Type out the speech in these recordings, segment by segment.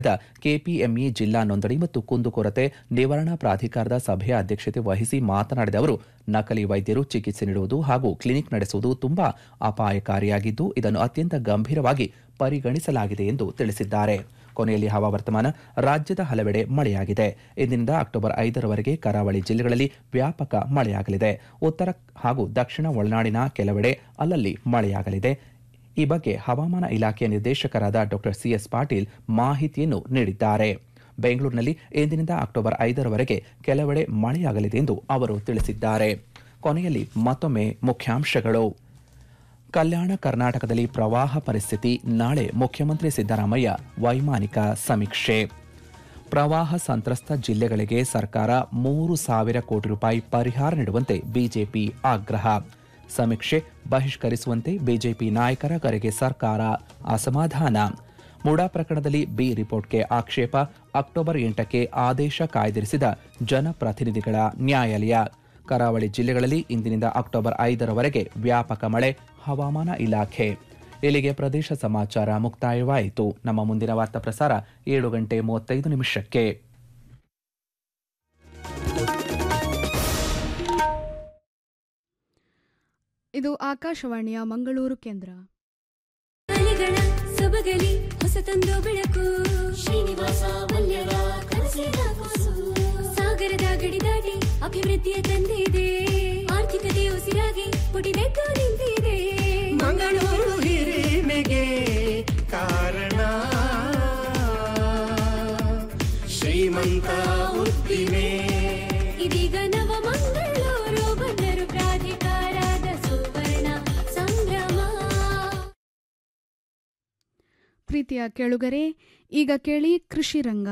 KPME ಜಿಲ್ಲಾ ನೋಂದಣಿ ಮತ್ತು ಕುಂದುಕೊರತೆ ನಿವಾರಣಾ ಪ್ರಾಧಿಕಾರದ ಸಭೆಯ ಅಧ್ಯಕ್ಷತೆ ವಹಿಸಿ ಮಾತನಾಡಿದ ಅವರು ನಕಲಿ ವೈದ್ಯರು ಚಿಕಿತ್ಸೆ ನೀಡುವುದು ಹಾಗೂ ಕ್ಲಿನಿಕ್ ನಡೆಸುವುದು ತುಂಬಾ ಅಪಾಯಕಾರಿಯಾಗಿದ್ದು ಇದನ್ನು ಅತ್ಯಂತ ಗಂಭೀರವಾಗಿ ಪರಿಗಣಿಸಲಾಗಿದೆ ಎಂದು ತಿಳಿಸಿದ್ದಾರೆ ಕೊನೆಯಲ್ಲಿ ಹವಾವರ್ತಮಾನ ರಾಜ್ಯದ ಹಲವೆಡೆ ಮಳೆಯಾಗಿದೆ ಇಂದಿನಿಂದ ಅಕ್ಟೋಬರ್ ಐದರವರೆಗೆ ಕರಾವಳಿ ಜಿಲ್ಲೆಗಳಲ್ಲಿ ವ್ಯಾಪಕ ಮಳೆಯಾಗಲಿದೆ ಉತ್ತರ ಹಾಗೂ ದಕ್ಷಿಣ ಒಳನಾಡಿನ ಕೆಲವೆಡೆ ಅಲ್ಲಲ್ಲಿ ಮಳೆಯಾಗಲಿದೆ ಈ ಬಗ್ಗೆ ಹವಾಮಾನ ಇಲಾಖೆಯ ನಿರ್ದೇಶಕರಾದ ಡಾ ಸಿಎಸ್ ಪಾಟೀಲ್ ಮಾಹಿತಿಯನ್ನು ನೀಡಿದ್ದಾರೆ ಬೆಂಗಳೂರಿನಲ್ಲಿ ಇಂದಿನಿಂದ ಅಕ್ಟೋಬರ್ ಐದರವರೆಗೆ ಕೆಲವೆಡೆ ಮಳೆಯಾಗಲಿದೆ ಎಂದು ಅವರು ತಿಳಿಸಿದ್ದಾರೆ ಕೊನೆಯಲ್ಲಿ ಮತ್ತೊಮ್ಮೆ ಮುಖ್ಯಾಂಶಗಳು ಕಲ್ಯಾಣ ಕರ್ನಾಟಕದಲ್ಲಿ ಪ್ರವಾಹ ಪರಿಸ್ಥಿತಿ ನಾಳೆ ಮುಖ್ಯಮಂತ್ರಿ ಸಿದ್ದರಾಮಯ್ಯ ವೈಮಾನಿಕ ಸಮೀಕ್ಷೆ ಪ್ರವಾಹ ಸಂತ್ರಸ್ತ ಜಿಲ್ಲೆಗಳಿಗೆ ಸರ್ಕಾರ ಮೂರು ಸಾವಿರ ಕೋಟಿ ರೂಪಾಯಿ ಪರಿಹಾರ ನೀಡುವಂತೆ ಬಿಜೆಪಿ ಆಗ್ರಹ ಸಮೀಕ್ಷೆ ಬಹಿಷ್ಕರಿಸುವಂತೆ ಬಿಜೆಪಿ ನಾಯಕರ ಕರೆಗೆ ಸರ್ಕಾರ ಅಸಮಾಧಾನ ಮುಡಾ ಪ್ರಕರಣದಲ್ಲಿ ಬಿ ರಿಪೋರ್ಟ್ಗೆ ಆಕ್ಷೇಪ ಅಕ್ಟೋಬರ್ ಎಂಟಕ್ಕೆ ಆದೇಶ ಕಾಯ್ದಿರಿಸಿದ ಜನಪ್ರತಿನಿಧಿಗಳ ನ್ಯಾಯಾಲಯ ಕರಾವಳಿ ಜಿಲ್ಲೆಗಳಲ್ಲಿ ಇಂದಿನಿಂದ ಅಕ್ಟೋಬರ್ ಐದರವರೆಗೆ ವ್ಯಾಪಕ ಮಳೆ ಹವಾಮಾನ ಇಲಾಖೆ ಇಲ್ಲಿಗೆ ಪ್ರದೇಶ ಸಮಾಚಾರ ಮುಕ್ತಾಯವಾಯಿತು ನಮ್ಮ ಮುಂದಿನ ವಾರ್ತಾ ಪ್ರಸಾರ ಏಳು ಗಂಟೆ ಮೂವತ್ತೈದು ನಿಮಿಷಕ್ಕೆ ಇದು ಆಕಾಶವಾಣಿಯ ಮಂಗಳೂರು ಕೇಂದ್ರ ಅಲೆಗಳ ಸೊಬಗಲಿ ಹೊಸತೊಂದು ಬೆಳಕು ಶ್ರೀನಿವಾಸ ಮಲ್ಯರ ಕನಸಿನ ಕೂಸು ಸಾಗರದ ಗಡಿ ದಾಟಿ ಅಭಿವೃದ್ಧಿಯ ತಂದಿದೆ ಆರ್ಥಿಕತೆ ಉಸಿರಾಗಿ ಪುಟಿದೆದ್ದು ನಿಂತಿದೆ ಮಂಗಳೂರು ಹಿರಿಮೆಗೆ ಕಾರಣ ಶ್ರೀಮಂತ ಉದ್ದಿಮೆ ಇದೀಗ ನವ ಮಂಗಳೂರು ಬಂದರು ಪ್ರಾಧಿಕಾರದ ಸುವರ್ಣ ಸಂಭ್ರಮ ಪ್ರೀತಿಯ ಕೇಳುಗರೆ ಈಗ ಕೇಳಿ ಕೃಷಿ ರಂಗ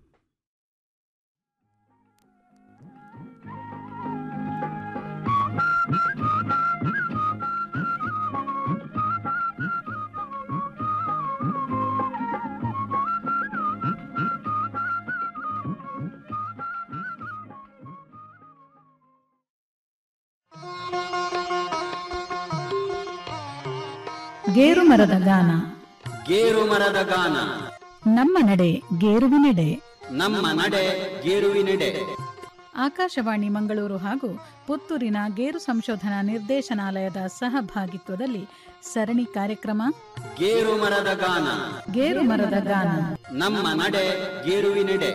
ಗೇರು ಮರದ ಗಾನ ಗೇರು ಮರದ ಗಾನ ನಮ್ಮ ನಡೆ ಗೇರುವಿನೆಡೆ ನಮ್ಮ ನಡೆ ಗೇರುವಿನೆಡೆ ಆಕಾಶವಾಣಿ ಮಂಗಳೂರು ಹಾಗೂ ಪುತ್ತೂರಿನ ಗೇರು ಸಂಶೋಧನಾ ನಿರ್ದೇಶನಾಲಯದ ಸಹಭಾಗಿತ್ವದಲ್ಲಿ ಸರಣಿ ಕಾರ್ಯಕ್ರಮ ಗೇರು ಮರದ ಗಾನ ಗೇರು ಮರದ ಗಾನ ನಮ್ಮ ನಡೆ ಗೇರುವಿನೆಡೆ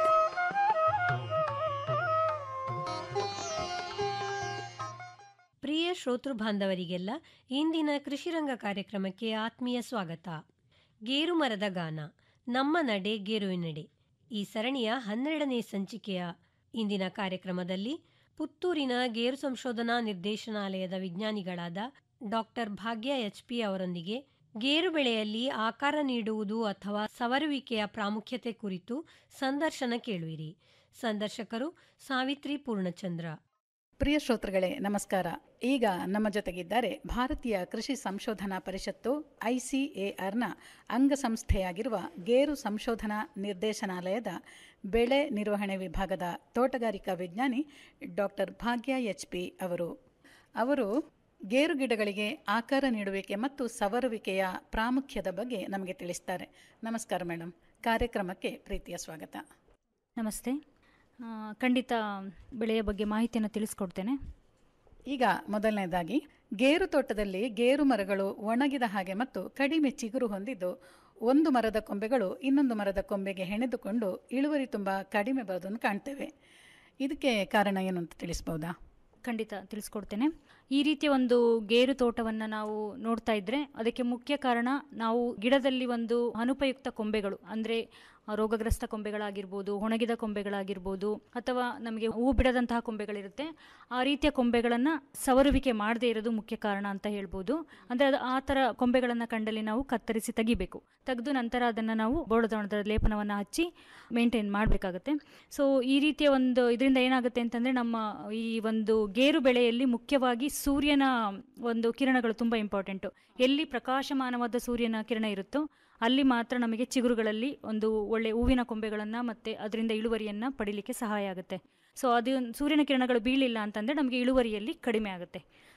ಪ್ರಿಯ ಶ್ರೋತೃ ಬಾಂಧವರಿಗೆಲ್ಲ ಇಂದಿನ ಕೃಷಿರಂಗ ಕಾರ್ಯಕ್ರಮಕ್ಕೆ ಆತ್ಮೀಯ ಸ್ವಾಗತ ಗೇರು ಮರದ ಗಾನ ನಮ್ಮ ನಡೆ ಗೇರುವಿನಡೆ ಈ ಸರಣಿಯ ಹನ್ನೆರಡನೇ ಸಂಚಿಕೆಯ ಇಂದಿನ ಕಾರ್ಯಕ್ರಮದಲ್ಲಿ ಪುತ್ತೂರಿನ ಗೇರು ಸಂಶೋಧನಾ ನಿರ್ದೇಶನಾಲಯದ ವಿಜ್ಞಾನಿಗಳಾದ ಡಾಕ್ಟರ್ ಭಾಗ್ಯ ಎಚ್ ಪಿ ಅವರೊಂದಿಗೆ ಗೇರು ಬೆಳೆಯಲ್ಲಿ ಆಕಾರ ನೀಡುವುದು ಅಥವಾ ಸವರುವಿಕೆಯ ಪ್ರಾಮುಖ್ಯತೆ ಕುರಿತು ಸಂದರ್ಶನ ಕೇಳುವಿರಿ ಸಂದರ್ಶಕರು ಸಾವಿತ್ರಿ ಪೂರ್ಣಚಂದ್ರ ಪ್ರಿಯ ಶ್ರೋತೃಗಳೇ ನಮಸ್ಕಾರ ಈಗ ನಮ್ಮ ಜೊತೆಗಿದ್ದಾರೆ ಭಾರತೀಯ ಕೃಷಿ ಸಂಶೋಧನಾ ಪರಿಷತ್ತು ಐಸಿಎಆರ್ನ ಅಂಗಸಂಸ್ಥೆಯಾಗಿರುವ ಗೇರು ಸಂಶೋಧನಾ ನಿರ್ದೇಶನಾಲಯದ ಬೆಳೆ ನಿರ್ವಹಣೆ ವಿಭಾಗದ ತೋಟಗಾರಿಕಾ ವಿಜ್ಞಾನಿ ಡಾಕ್ಟರ್ ಭಾಗ್ಯ ಎಚ್ ಪಿ ಅವರು ಅವರು ಗೇರು ಗಿಡಗಳಿಗೆ ಆಕಾರ ನೀಡುವಿಕೆ ಮತ್ತು ಸವರುವಿಕೆಯ ಪ್ರಾಮುಖ್ಯದ ಬಗ್ಗೆ ನಮಗೆ ತಿಳಿಸ್ತಾರೆ ನಮಸ್ಕಾರ ಮೇಡಮ್ ಕಾರ್ಯಕ್ರಮಕ್ಕೆ ಪ್ರೀತಿಯ ಸ್ವಾಗತ ನಮಸ್ತೆ ಆ, ಖಂಡಿತ ಬೆಳೆಯ ಬಗ್ಗೆ ಮಾಹಿತಿಯನ್ನು ತಿಳಿಸ್ಕೊಡ್ತೇನೆ ಈಗ ಮೊದಲನೇದಾಗಿ ಗೇರು ತೋಟದಲ್ಲಿ ಗೇರು ಮರಗಳು ಒಣಗಿದ ಹಾಗೆ ಮತ್ತು ಕಡಿಮೆ ಚಿಗುರು ಹೊಂದಿದ್ದು ಒಂದು ಮರದ ಕೊಂಬೆಗಳು ಇನ್ನೊಂದು ಮರದ ಕೊಂಬೆಗೆ ಹೆಣೆದುಕೊಂಡು ಇಳುವರಿ ತುಂಬ ಕಡಿಮೆ ಬರೋದನ್ನು ಕಾಣ್ತೇವೆ ಇದಕ್ಕೆ ಕಾರಣ ಏನು ಅಂತ ತಿಳಿಸ್ಬೋದಾ ಖಂಡಿತ ತಿಳಿಸ್ಕೊಡ್ತೇನೆ ಈ ರೀತಿಯ ಒಂದು ಗೇರು ತೋಟವನ್ನು ನಾವು ನೋಡ್ತಾ ಇದ್ರೆ ಅದಕ್ಕೆ ಮುಖ್ಯ ಕಾರಣ ನಾವು ಗಿಡದಲ್ಲಿ ಒಂದು ಅನುಪಯುಕ್ತ ಕೊಂಬೆಗಳು ಅಂದರೆ ರೋಗಗ್ರಸ್ತ ಕೊಂಬೆಗಳಾಗಿರ್ಬೋದು ಒಣಗಿದ ಕೊಂಬೆಗಳಾಗಿರ್ಬೋದು ಅಥವಾ ನಮಗೆ ಹೂ ಬಿಡದಂತಹ ಕೊಂಬೆಗಳಿರುತ್ತೆ ಆ ರೀತಿಯ ಕೊಂಬೆಗಳನ್ನು ಸವರುವಿಕೆ ಮಾಡದೇ ಇರೋದು ಮುಖ್ಯ ಕಾರಣ ಅಂತ ಹೇಳ್ಬೋದು ಅಂದರೆ ಅದು ಆ ಥರ ಕೊಂಬೆಗಳನ್ನು ಕಂಡಲ್ಲಿ ನಾವು ಕತ್ತರಿಸಿ ತೆಗಿಬೇಕು ತೆಗೆದು ನಂತರ ಅದನ್ನು ನಾವು ಬೋಳದೊಣದ ಲೇಪನವನ್ನು ಹಚ್ಚಿ ಮೇಂಟೈನ್ ಮಾಡಬೇಕಾಗತ್ತೆ ಸೊ ಈ ರೀತಿಯ ಒಂದು ಇದರಿಂದ ಏನಾಗುತ್ತೆ ಅಂತಂದರೆ ನಮ್ಮ ಈ ಒಂದು ಗೇರು ಬೆಳೆಯಲ್ಲಿ ಮುಖ್ಯವಾಗಿ ಸೂರ್ಯನ ಒಂದು ಕಿರಣಗಳು ತುಂಬ ಇಂಪಾರ್ಟೆಂಟು ಎಲ್ಲಿ ಪ್ರಕಾಶಮಾನವಾದ ಸೂರ್ಯನ ಕಿರಣ ಇರುತ್ತೋ ಅಲ್ಲಿ ಮಾತ್ರ ನಮಗೆ ಚಿಗುರುಗಳಲ್ಲಿ ಒಂದು ಒಳ್ಳೆ ಹೂವಿನ ಕೊಂಬೆಗಳನ್ನು ಮತ್ತು ಅದರಿಂದ ಇಳುವರಿಯನ್ನು ಪಡಿಲಿಕ್ಕೆ ಸಹಾಯ ಆಗುತ್ತೆ ಸೊ ಅದು ಸೂರ್ಯನ ಕಿರಣಗಳು ಬೀಳಿಲ್ಲ ಅಂತಂದರೆ ನಮಗೆ ಇಳುವರಿಯಲ್ಲಿ ಕಡಿಮೆ ಆಗುತ್ತೆ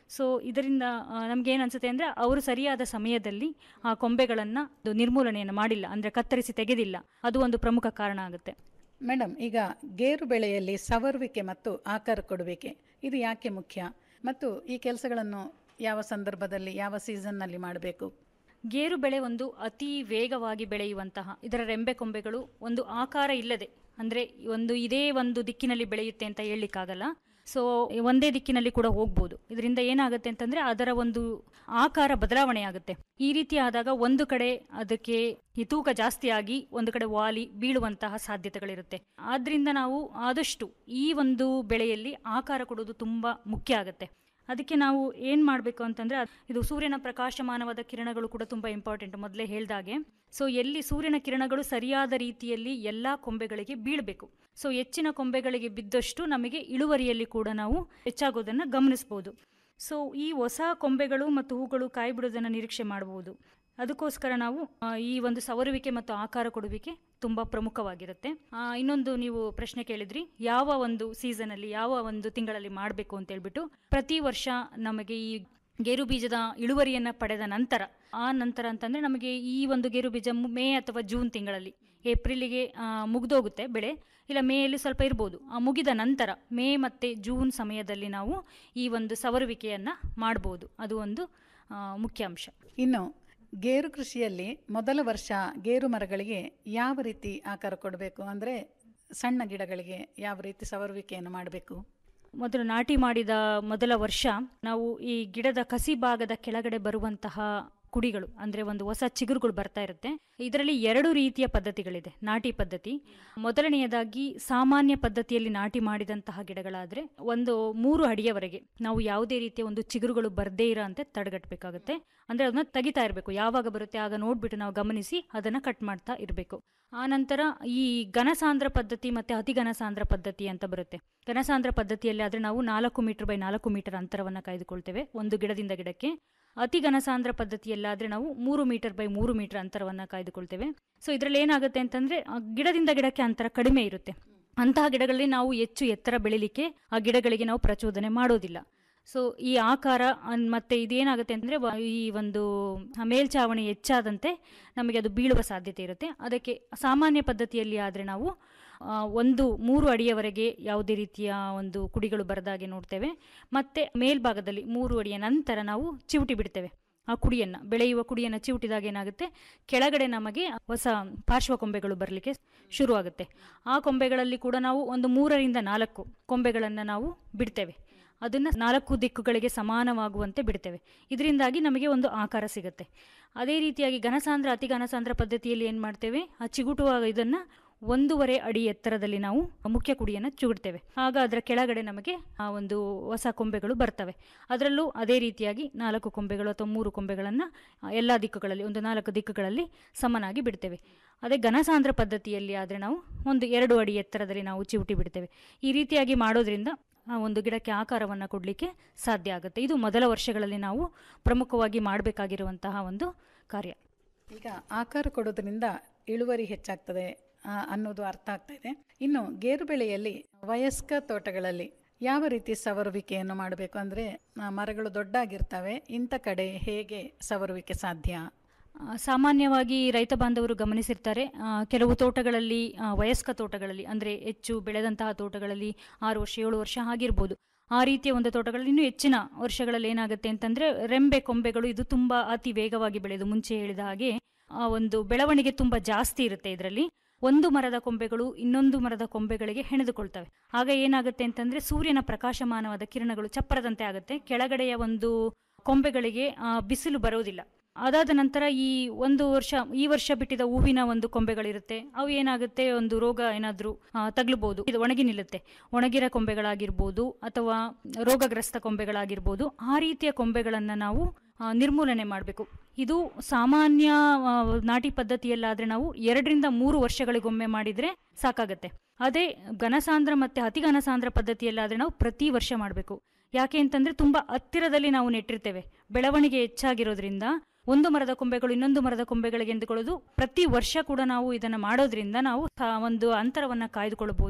ಸೊ ಇದರಿಂದ ನಮಗೇನು ಅನಿಸುತ್ತೆ ಅಂದರೆ ಅವರು ಸರಿಯಾದ ಸಮಯದಲ್ಲಿ ಆ ಕೊಂಬೆಗಳನ್ನು ನಿರ್ಮೂಲನೆಯನ್ನು ಮಾಡಿಲ್ಲ ಅಂದರೆ ಕತ್ತರಿಸಿ ತೆಗೆದಿಲ್ಲ ಅದು ಒಂದು ಪ್ರಮುಖ ಕಾರಣ ಆಗುತ್ತೆ ಮೇಡಮ್ ಈಗ ಗೇರು ಬೆಳೆಯಲ್ಲಿ ಸವರುವಿಕೆ ಮತ್ತು ಆಕಾರ ಕೊಡುವಿಕೆ ಇದು ಯಾಕೆ ಮುಖ್ಯ ಮತ್ತು ಈ ಕೆಲಸಗಳನ್ನು ಯಾವ ಸಂದರ್ಭದಲ್ಲಿ ಯಾವ ಸೀಸನ್ನಲ್ಲಿ ಮಾಡಬೇಕು ಗೇರು ಬೆಳೆ ಒಂದು ಅತಿ ವೇಗವಾಗಿ ಬೆಳೆಯುವಂತಹ ಇದರ ರೆಂಬೆ ಕೊಂಬೆಗಳು ಒಂದು ಆಕಾರ ಇಲ್ಲದೆ ಅಂದರೆ ಒಂದು ಇದೇ ಒಂದು ದಿಕ್ಕಿನಲ್ಲಿ ಬೆಳೆಯುತ್ತೆ ಅಂತ ಹೇಳಲಿಕ್ಕಾಗಲ್ಲ ಸೊ ಒಂದೇ ದಿಕ್ಕಿನಲ್ಲಿ ಕೂಡ ಹೋಗ್ಬೋದು ಇದರಿಂದ ಏನಾಗುತ್ತೆ ಅಂತಂದ್ರೆ ಅದರ ಒಂದು ಆಕಾರ ಬದಲಾವಣೆ ಆಗುತ್ತೆ ಈ ರೀತಿ ಆದಾಗ ಒಂದು ಕಡೆ ಅದಕ್ಕೆ ಈ ತೂಕ ಜಾಸ್ತಿ ಆಗಿ ಒಂದು ಕಡೆ ವಾಲಿ ಬೀಳುವಂತಹ ಸಾಧ್ಯತೆಗಳಿರುತ್ತೆ ಆದ್ರಿಂದ ನಾವು ಆದಷ್ಟು ಈ ಒಂದು ಬೆಳೆಯಲ್ಲಿ ಆಕಾರ ಕೊಡೋದು ತುಂಬಾ ಮುಖ್ಯ ಆಗುತ್ತೆ ಅದಕ್ಕೆ ನಾವು ಏನು ಮಾಡಬೇಕು ಅಂತಂದರೆ ಇದು ಸೂರ್ಯನ ಪ್ರಕಾಶಮಾನವಾದ ಕಿರಣಗಳು ಕೂಡ ತುಂಬ ಇಂಪಾರ್ಟೆಂಟ್ ಮೊದಲೇ ಹೇಳ್ದಾಗೆ ಸೊ ಎಲ್ಲಿ ಸೂರ್ಯನ ಕಿರಣಗಳು ಸರಿಯಾದ ರೀತಿಯಲ್ಲಿ ಎಲ್ಲ ಕೊಂಬೆಗಳಿಗೆ ಬೀಳಬೇಕು ಸೊ ಹೆಚ್ಚಿನ ಕೊಂಬೆಗಳಿಗೆ ಬಿದ್ದಷ್ಟು ನಮಗೆ ಇಳುವರಿಯಲ್ಲಿ ಕೂಡ ನಾವು ಹೆಚ್ಚಾಗೋದನ್ನು ಗಮನಿಸ್ಬೋದು ಸೊ ಈ ಹೊಸ ಕೊಂಬೆಗಳು ಮತ್ತು ಹೂಗಳು ಕಾಯಿ ಬಿಡೋದನ್ನು ನಿರೀಕ್ಷೆ ಮಾಡಬಹುದು ಅದಕ್ಕೋಸ್ಕರ ನಾವು ಆ, ಈ ಒಂದು ಸವರುವಿಕೆ ಮತ್ತು ಆಕಾರ ಕೊಡುವಿಕೆ ತುಂಬ ಪ್ರಮುಖವಾಗಿರುತ್ತೆ ಆ, ಇನ್ನೊಂದು ನೀವು ಪ್ರಶ್ನೆ ಕೇಳಿದ್ರಿ ಯಾವ ಒಂದು ಸೀಸನಲ್ಲಿ ಯಾವ ಒಂದು ತಿಂಗಳಲ್ಲಿ ಮಾಡಬೇಕು ಅಂತ ಹೇಳ್ಬಿಟ್ಟು ಪ್ರತಿ ವರ್ಷ ನಮಗೆ ಈ ಗೇರು ಬೀಜದ ಇಳುವರಿಯನ್ನ ಪಡೆದ ನಂತರ ಆ ನಂತರ ಅಂತಂದ್ರೆ ನಮಗೆ ಈ ಒಂದು ಗೇರು ಬೀಜ ಮು- ಮೇ ಅಥವಾ ಜೂನ್ ತಿಂಗಳಲ್ಲಿ ಏಪ್ರಿಲಿಗೆ ಆ, ಮುಗ್ದೋಗುತ್ತೆ ಬೆಳೆ ಇಲ್ಲ ಮೇಯಲ್ಲಿ ಸ್ವಲ್ಪ ಇರ್ಬೋದು ಆ ಮುಗಿದ ನಂತರ ಮೇ ಮತ್ತೆ ಜೂನ್ ಸಮಯದಲ್ಲಿ ನಾವು ಈ ಒಂದು ಸವರುವಿಕೆಯನ್ನ ಮಾಡ್ಬೋದು ಅದು ಒಂದು ಆ, ಮುಖ್ಯ ಅಂಶ ಇನ್ನು ಗೇರು ಕೃಷಿಯಲ್ಲಿ ಮೊದಲ ವರ್ಷ ಗೇರು ಮರಗಳಿಗೆ ಯಾವ ರೀತಿ ಆಕಾರ ಕೊಡಬೇಕು ಅಂದರೆ ಸಣ್ಣ ಗಿಡಗಳಿಗೆ ಯಾವ ರೀತಿ ಸವರುವಿಕೆಯನ್ನು ಮಾಡಬೇಕು ಮೊದಲು ನಾಟಿ ಮಾಡಿದ ಮೊದಲ ವರ್ಷ ನಾವು ಈ ಗಿಡದ ಕಸಿ ಭಾಗದ ಕೆಳಗಡೆ ಬರುವಂತಹ ಕುಡಿಗಳು ಅಂದ್ರೆ ಒಂದು ಹೊಸ ಚಿಗುರುಗಳು ಬರ್ತಾ ಇರುತ್ತೆ ಇದರಲ್ಲಿ ಎರಡು ರೀತಿಯ ಪದ್ಧತಿಗಳಿದೆ ನಾಟಿ ಪದ್ಧತಿ ಮೊದಲನೆಯದಾಗಿ ಸಾಮಾನ್ಯ ಪದ್ಧತಿಯಲ್ಲಿ ನಾಟಿ ಮಾಡಿದಂತಹ ಗಿಡಗಳಾದ್ರೆ ಒಂದು ಮೂರು ಅಡಿಯವರೆಗೆ ನಾವು ಯಾವುದೇ ರೀತಿಯ ಒಂದು ಚಿಗುರುಗಳು ಬರ್ದೇ ಇರೋ ಅಂತೆ ತಡೆಗಟ್ಟಬೇಕಾಗುತ್ತೆ ಅಂದ್ರೆ ಅದನ್ನ ತೆಗಿತಾ ಇರಬೇಕು ಯಾವಾಗ ಬರುತ್ತೆ ಆಗ ನೋಡ್ಬಿಟ್ಟು ನಾವು ಗಮನಿಸಿ ಅದನ್ನ ಕಟ್ ಮಾಡ್ತಾ ಇರಬೇಕು ಆ ನಂತರ ಈ ಘನಸಾಂದ್ರ ಪದ್ಧತಿ ಮತ್ತೆ ಅತಿ ಘನಸಾಂದ್ರ ಪದ್ಧತಿ ಅಂತ ಬರುತ್ತೆ ಘನಸಾಂದ್ರ ಪದ್ಧತಿಯಲ್ಲಿ ಆದ್ರೆ ನಾವು ನಾಲ್ಕು ಮೀಟರ್ ಬೈ ನಾಲ್ಕು ಮೀಟರ್ ಅಂತರವನ್ನ ಕಾಯ್ದುಕೊಳ್ತೇವೆ ಒಂದು ಗಿಡದಿಂದ ಗಿಡಕ್ಕೆ ಅತಿ ಘನಸಾಂದ್ರ ಪದ್ಧತಿಯಲ್ಲಾದ್ರೆ ನಾವು ಮೂರು ಮೀಟರ್ ಬೈ ಮೂರು ಮೀಟರ್ ಅಂತರವನ್ನ ಕಾಯ್ದುಕೊಳ್ತೇವೆ ಸೊ ಇದರಲ್ಲಿ ಏನಾಗುತ್ತೆ ಅಂತಂದ್ರೆ ಆ ಗಿಡದಿಂದ ಗಿಡಕ್ಕೆ ಅಂತರ ಕಡಿಮೆ ಇರುತ್ತೆ ಅಂತಹ ಗಿಡಗಳಲ್ಲಿ ನಾವು ಹೆಚ್ಚು ಎತ್ತರ ಬೆಳಿಲಿಕ್ಕೆ ಆ ಗಿಡಗಳಿಗೆ ನಾವು ಪ್ರಚೋದನೆ ಮಾಡೋದಿಲ್ಲ ಸೊ ಈ ಆಕಾರ ಅನ್- ಮತ್ತೆ ಇದೇನಾಗುತ್ತೆ ಅಂದ್ರೆ ವ- ಈ ಒಂದು ಮೇಲ್ಚಾವಣಿ ಹೆಚ್ಚಾದಂತೆ ನಮಗೆ ಅದು ಬೀಳುವ ಸಾಧ್ಯತೆ ಇರುತ್ತೆ ಅದಕ್ಕೆ ಸಾಮಾನ್ಯ ಪದ್ಧತಿಯಲ್ಲಿ ಆದ್ರೆ ನಾವು ಆ, ಒಂದು ಮೂರು ಅಡಿಯವರೆಗೆ ಯಾವುದೇ ರೀತಿಯ ಒಂದು ಕುಡಿಗಳು ಬರದಾಗೆ ನೋಡ್ತೇವೆ ಮತ್ತೆ ಮೇಲ್ಭಾಗದಲ್ಲಿ ಮೂರು ಅಡಿಯ ನಂತರ ನಾವು ಚಿವುಟಿ ಬಿಡ್ತೇವೆ ಆ ಕುಡಿಯನ್ನ ಬೆಳೆಯುವ ಕುಡಿಯನ್ನ ಚಿವುಟಿದಾಗ ಏನಾಗುತ್ತೆ ಕೆಳಗಡೆ ನಮಗೆ ಹೊಸ ಪಾರ್ಶ್ವ ಕೊಂಬೆಗಳು ಬರಲಿಕ್ಕೆ ಶುರುವಾಗುತ್ತೆ ಆ ಕೊಂಬೆಗಳಲ್ಲಿ ಕೂಡ ನಾವು ಒಂದು ಮೂರರಿಂದ ನಾಲ್ಕು ಕೊಂಬೆಗಳನ್ನು ನಾವು ಬಿಡ್ತೇವೆ ಅದನ್ನ ನಾಲ್ಕು ದಿಕ್ಕುಗಳಿಗೆ ಸಮಾನವಾಗುವಂತೆ ಬಿಡ್ತೇವೆ ಇದರಿಂದಾಗಿ ನಮಗೆ ಒಂದು ಆಕಾರ ಸಿಗುತ್ತೆ ಅದೇ ರೀತಿಯಾಗಿ ಘನಸಾಂದ್ರ ಅತಿ ಘನಸಾಂದ್ರ ಪದ್ಧತಿಯಲ್ಲಿ ಏನು ಮಾಡ್ತೇವೆ ಆ ಚಿಗುಟುವ ಇದನ್ನ ಒಂದೂವರೆ ಅಡಿ ಎತ್ತರದಲ್ಲಿ ನಾವು ಮುಖ್ಯ ಕುಡಿಯನ್ನು ಚುಗುಡ್ತೇವೆ ಆಗ ಅದರ ಕೆಳಗಡೆ ನಮಗೆ ಆ ಒಂದು ಹೊಸ ಕೊಂಬೆಗಳು ಬರ್ತವೆ ಅದರಲ್ಲೂ ಅದೇ ರೀತಿಯಾಗಿ ನಾಲ್ಕು ಕೊಂಬೆಗಳು ಅಥವಾ ಮೂರು ಕೊಂಬೆಗಳನ್ನು ಎಲ್ಲ ದಿಕ್ಕುಗಳಲ್ಲಿ ಒಂದು ನಾಲ್ಕು ದಿಕ್ಕುಗಳಲ್ಲಿ ಸಮನಾಗಿ ಬಿಡ್ತೇವೆ ಅದೇ ಘನಸಾಂದ್ರ ಪದ್ಧತಿಯಲ್ಲಿ ಆದರೆ ನಾವು ಒಂದು ಎರಡು ಅಡಿ ಎತ್ತರದಲ್ಲಿ ನಾವು ಚಿವುಟಿ ಬಿಡ್ತೇವೆ ಈ ರೀತಿಯಾಗಿ ಮಾಡೋದ್ರಿಂದ ಆ ಒಂದು ಗಿಡಕ್ಕೆ ಆಕಾರವನ್ನು ಕೊಡಲಿಕ್ಕೆ ಸಾಧ್ಯ ಆಗುತ್ತೆ ಇದು ಮೊದಲ ವರ್ಷಗಳಲ್ಲಿ ನಾವು ಪ್ರಮುಖವಾಗಿ ಮಾಡಬೇಕಾಗಿರುವಂತಹ ಒಂದು ಕಾರ್ಯ ಈಗ ಆಕಾರ ಕೊಡೋದ್ರಿಂದ ಇಳುವರಿ ಹೆಚ್ಚಾಗ್ತದೆ ಆ, ಅನ್ನೋದು ಅರ್ಥ ಆಗ್ತಾ ಇದೆ ಇನ್ನು ಗೇರು ಬೆಳೆಯಲ್ಲಿ ವಯಸ್ಕ ತೋಟಗಳಲ್ಲಿ ಯಾವ ರೀತಿ ಸವರುವಿಕೆಯನ್ನು ಮಾಡಬೇಕು ಅಂದರೆ ಮರಗಳು ದೊಡ್ಡಾಗಿರ್ತವೆ ಇಂಥ ಕಡೆ ಹೇಗೆ ಸವರುವಿಕೆ ಸಾಧ್ಯ ಆ, ಸಾಮಾನ್ಯವಾಗಿ ರೈತ ಬಾಂಧವರು ಗಮನಿಸಿರ್ತಾರೆ ಆ, ಕೆಲವು ತೋಟಗಳಲ್ಲಿ ಆ, ವಯಸ್ಕ ತೋಟಗಳಲ್ಲಿ ಅಂದರೆ ಹೆಚ್ಚು ಬೆಳೆದಂತಹ ತೋಟಗಳಲ್ಲಿ ಆರು ವರ್ಷ ಏಳು ವರ್ಷ ಆಗಿರ್ಬೋದು ಆ ರೀತಿಯ ಒಂದು ತೋಟಗಳಲ್ಲಿ ಇನ್ನೂ ಹೆಚ್ಚಿನ ವರ್ಷಗಳಲ್ಲಿ ಏನಾಗುತ್ತೆ ಅಂತಂದ್ರೆ ರೆಂಬೆ ಕೊಂಬೆಗಳು ಇದು ತುಂಬಾ ಅತಿ ವೇಗವಾಗಿ ಬೆಳೆದು ಮುಂಚೆ ಹೇಳಿದ ಹಾಗೆ ಆ ಒಂದು ಬೆಳವಣಿಗೆ ತುಂಬಾ ಜಾಸ್ತಿ ಇರುತ್ತೆ ಇದರಲ್ಲಿ ಒಂದು ಮರದ ಕೊಂಬೆಗಳು ಇನ್ನೊಂದು ಮರದ ಕೊಂಬೆಗಳಿಗೆ ಹೆಣೆದುಕೊಳ್ತವೆ ಆಗ ಏನಾಗುತ್ತೆ ಅಂತಂದ್ರೆ ಸೂರ್ಯನ ಪ್ರಕಾಶಮಾನವಾದ ಕಿರಣಗಳು ಚಪ್ಪರದಂತೆ ಆಗುತ್ತೆ ಕೆಳಗಡೆಯ ಒಂದು ಕೊಂಬೆಗಳಿಗೆ ಆ, ಬಿಸಿಲು ಬರೋದಿಲ್ಲ ಅದಾದ ನಂತರ ಈ ಒಂದು ವರ್ಷ ಈ ವರ್ಷ ಬಿಟ್ಟಿದ ಹೂವಿನ ಒಂದು ಕೊಂಬೆಗಳಿರುತ್ತೆ ಅವು ಏನಾಗುತ್ತೆ ಒಂದು ರೋಗ ಏನಾದರೂ ತಗ್ಲಬಹುದು ಇದು ಒಣಗಿ ನಿಲ್ಲುತ್ತೆ ಒಣಗಿರ ಕೊಂಬೆಗಳಾಗಿರ್ಬೋದು ಅಥವಾ ರೋಗಗ್ರಸ್ತ ಕೊಂಬೆಗಳಾಗಿರ್ಬೋದು ಆ ರೀತಿಯ ಕೊಂಬೆಗಳನ್ನು ನಾವು ಆ, ನಿರ್ಮೂಲನೆ ಮಾಡಬೇಕು ಇದು ಸಾಮಾನ್ಯ ಆ, ನಾಟಿ ಪದ್ಧತಿಯಲ್ಲಾದ್ರೆ ನಾವು ಎರಡರಿಂದ ಮೂರು ವರ್ಷಗಳಿಗೊಮ್ಮೆ ಮಾಡಿದ್ರೆ ಸಾಕಾಗತ್ತೆ ಅದೇ ಘನಸಾಂದ್ರ ಮತ್ತೆ ಅತಿ ಘನಸಾಂದ್ರ ಪದ್ಧತಿಯಲ್ಲಾದ್ರೆ ನಾವು ಪ್ರತಿ ವರ್ಷ ಮಾಡಬೇಕು ಯಾಕೆ ಅಂತಂದ್ರೆ ತುಂಬಾ ಹತ್ತಿರದಲ್ಲಿ ನಾವು ನೆಟ್ಟಿರ್ತೇವೆ ಬೆಳವಣಿಗೆ ಹೆಚ್ಚಾಗಿರೋದ್ರಿಂದ ಒಂದು ಮರದ ಕೊಂಬೆಗಳು ಇನ್ನೊಂದು ಮರದ ಕೊಂಬೆಗಳಿಗೆ ಎಂದುಕೊಳ್ಳೋದು ಪ್ರತಿ ವರ್ಷ ಕೂಡ ನಾವು ಇದನ್ನ ಮಾಡೋದ್ರಿಂದ ನಾವು ಸ- ಒಂದು ಅಂತರವನ್ನ ಕಾಯ್ದುಕೊಳ್ಳಬಹುದು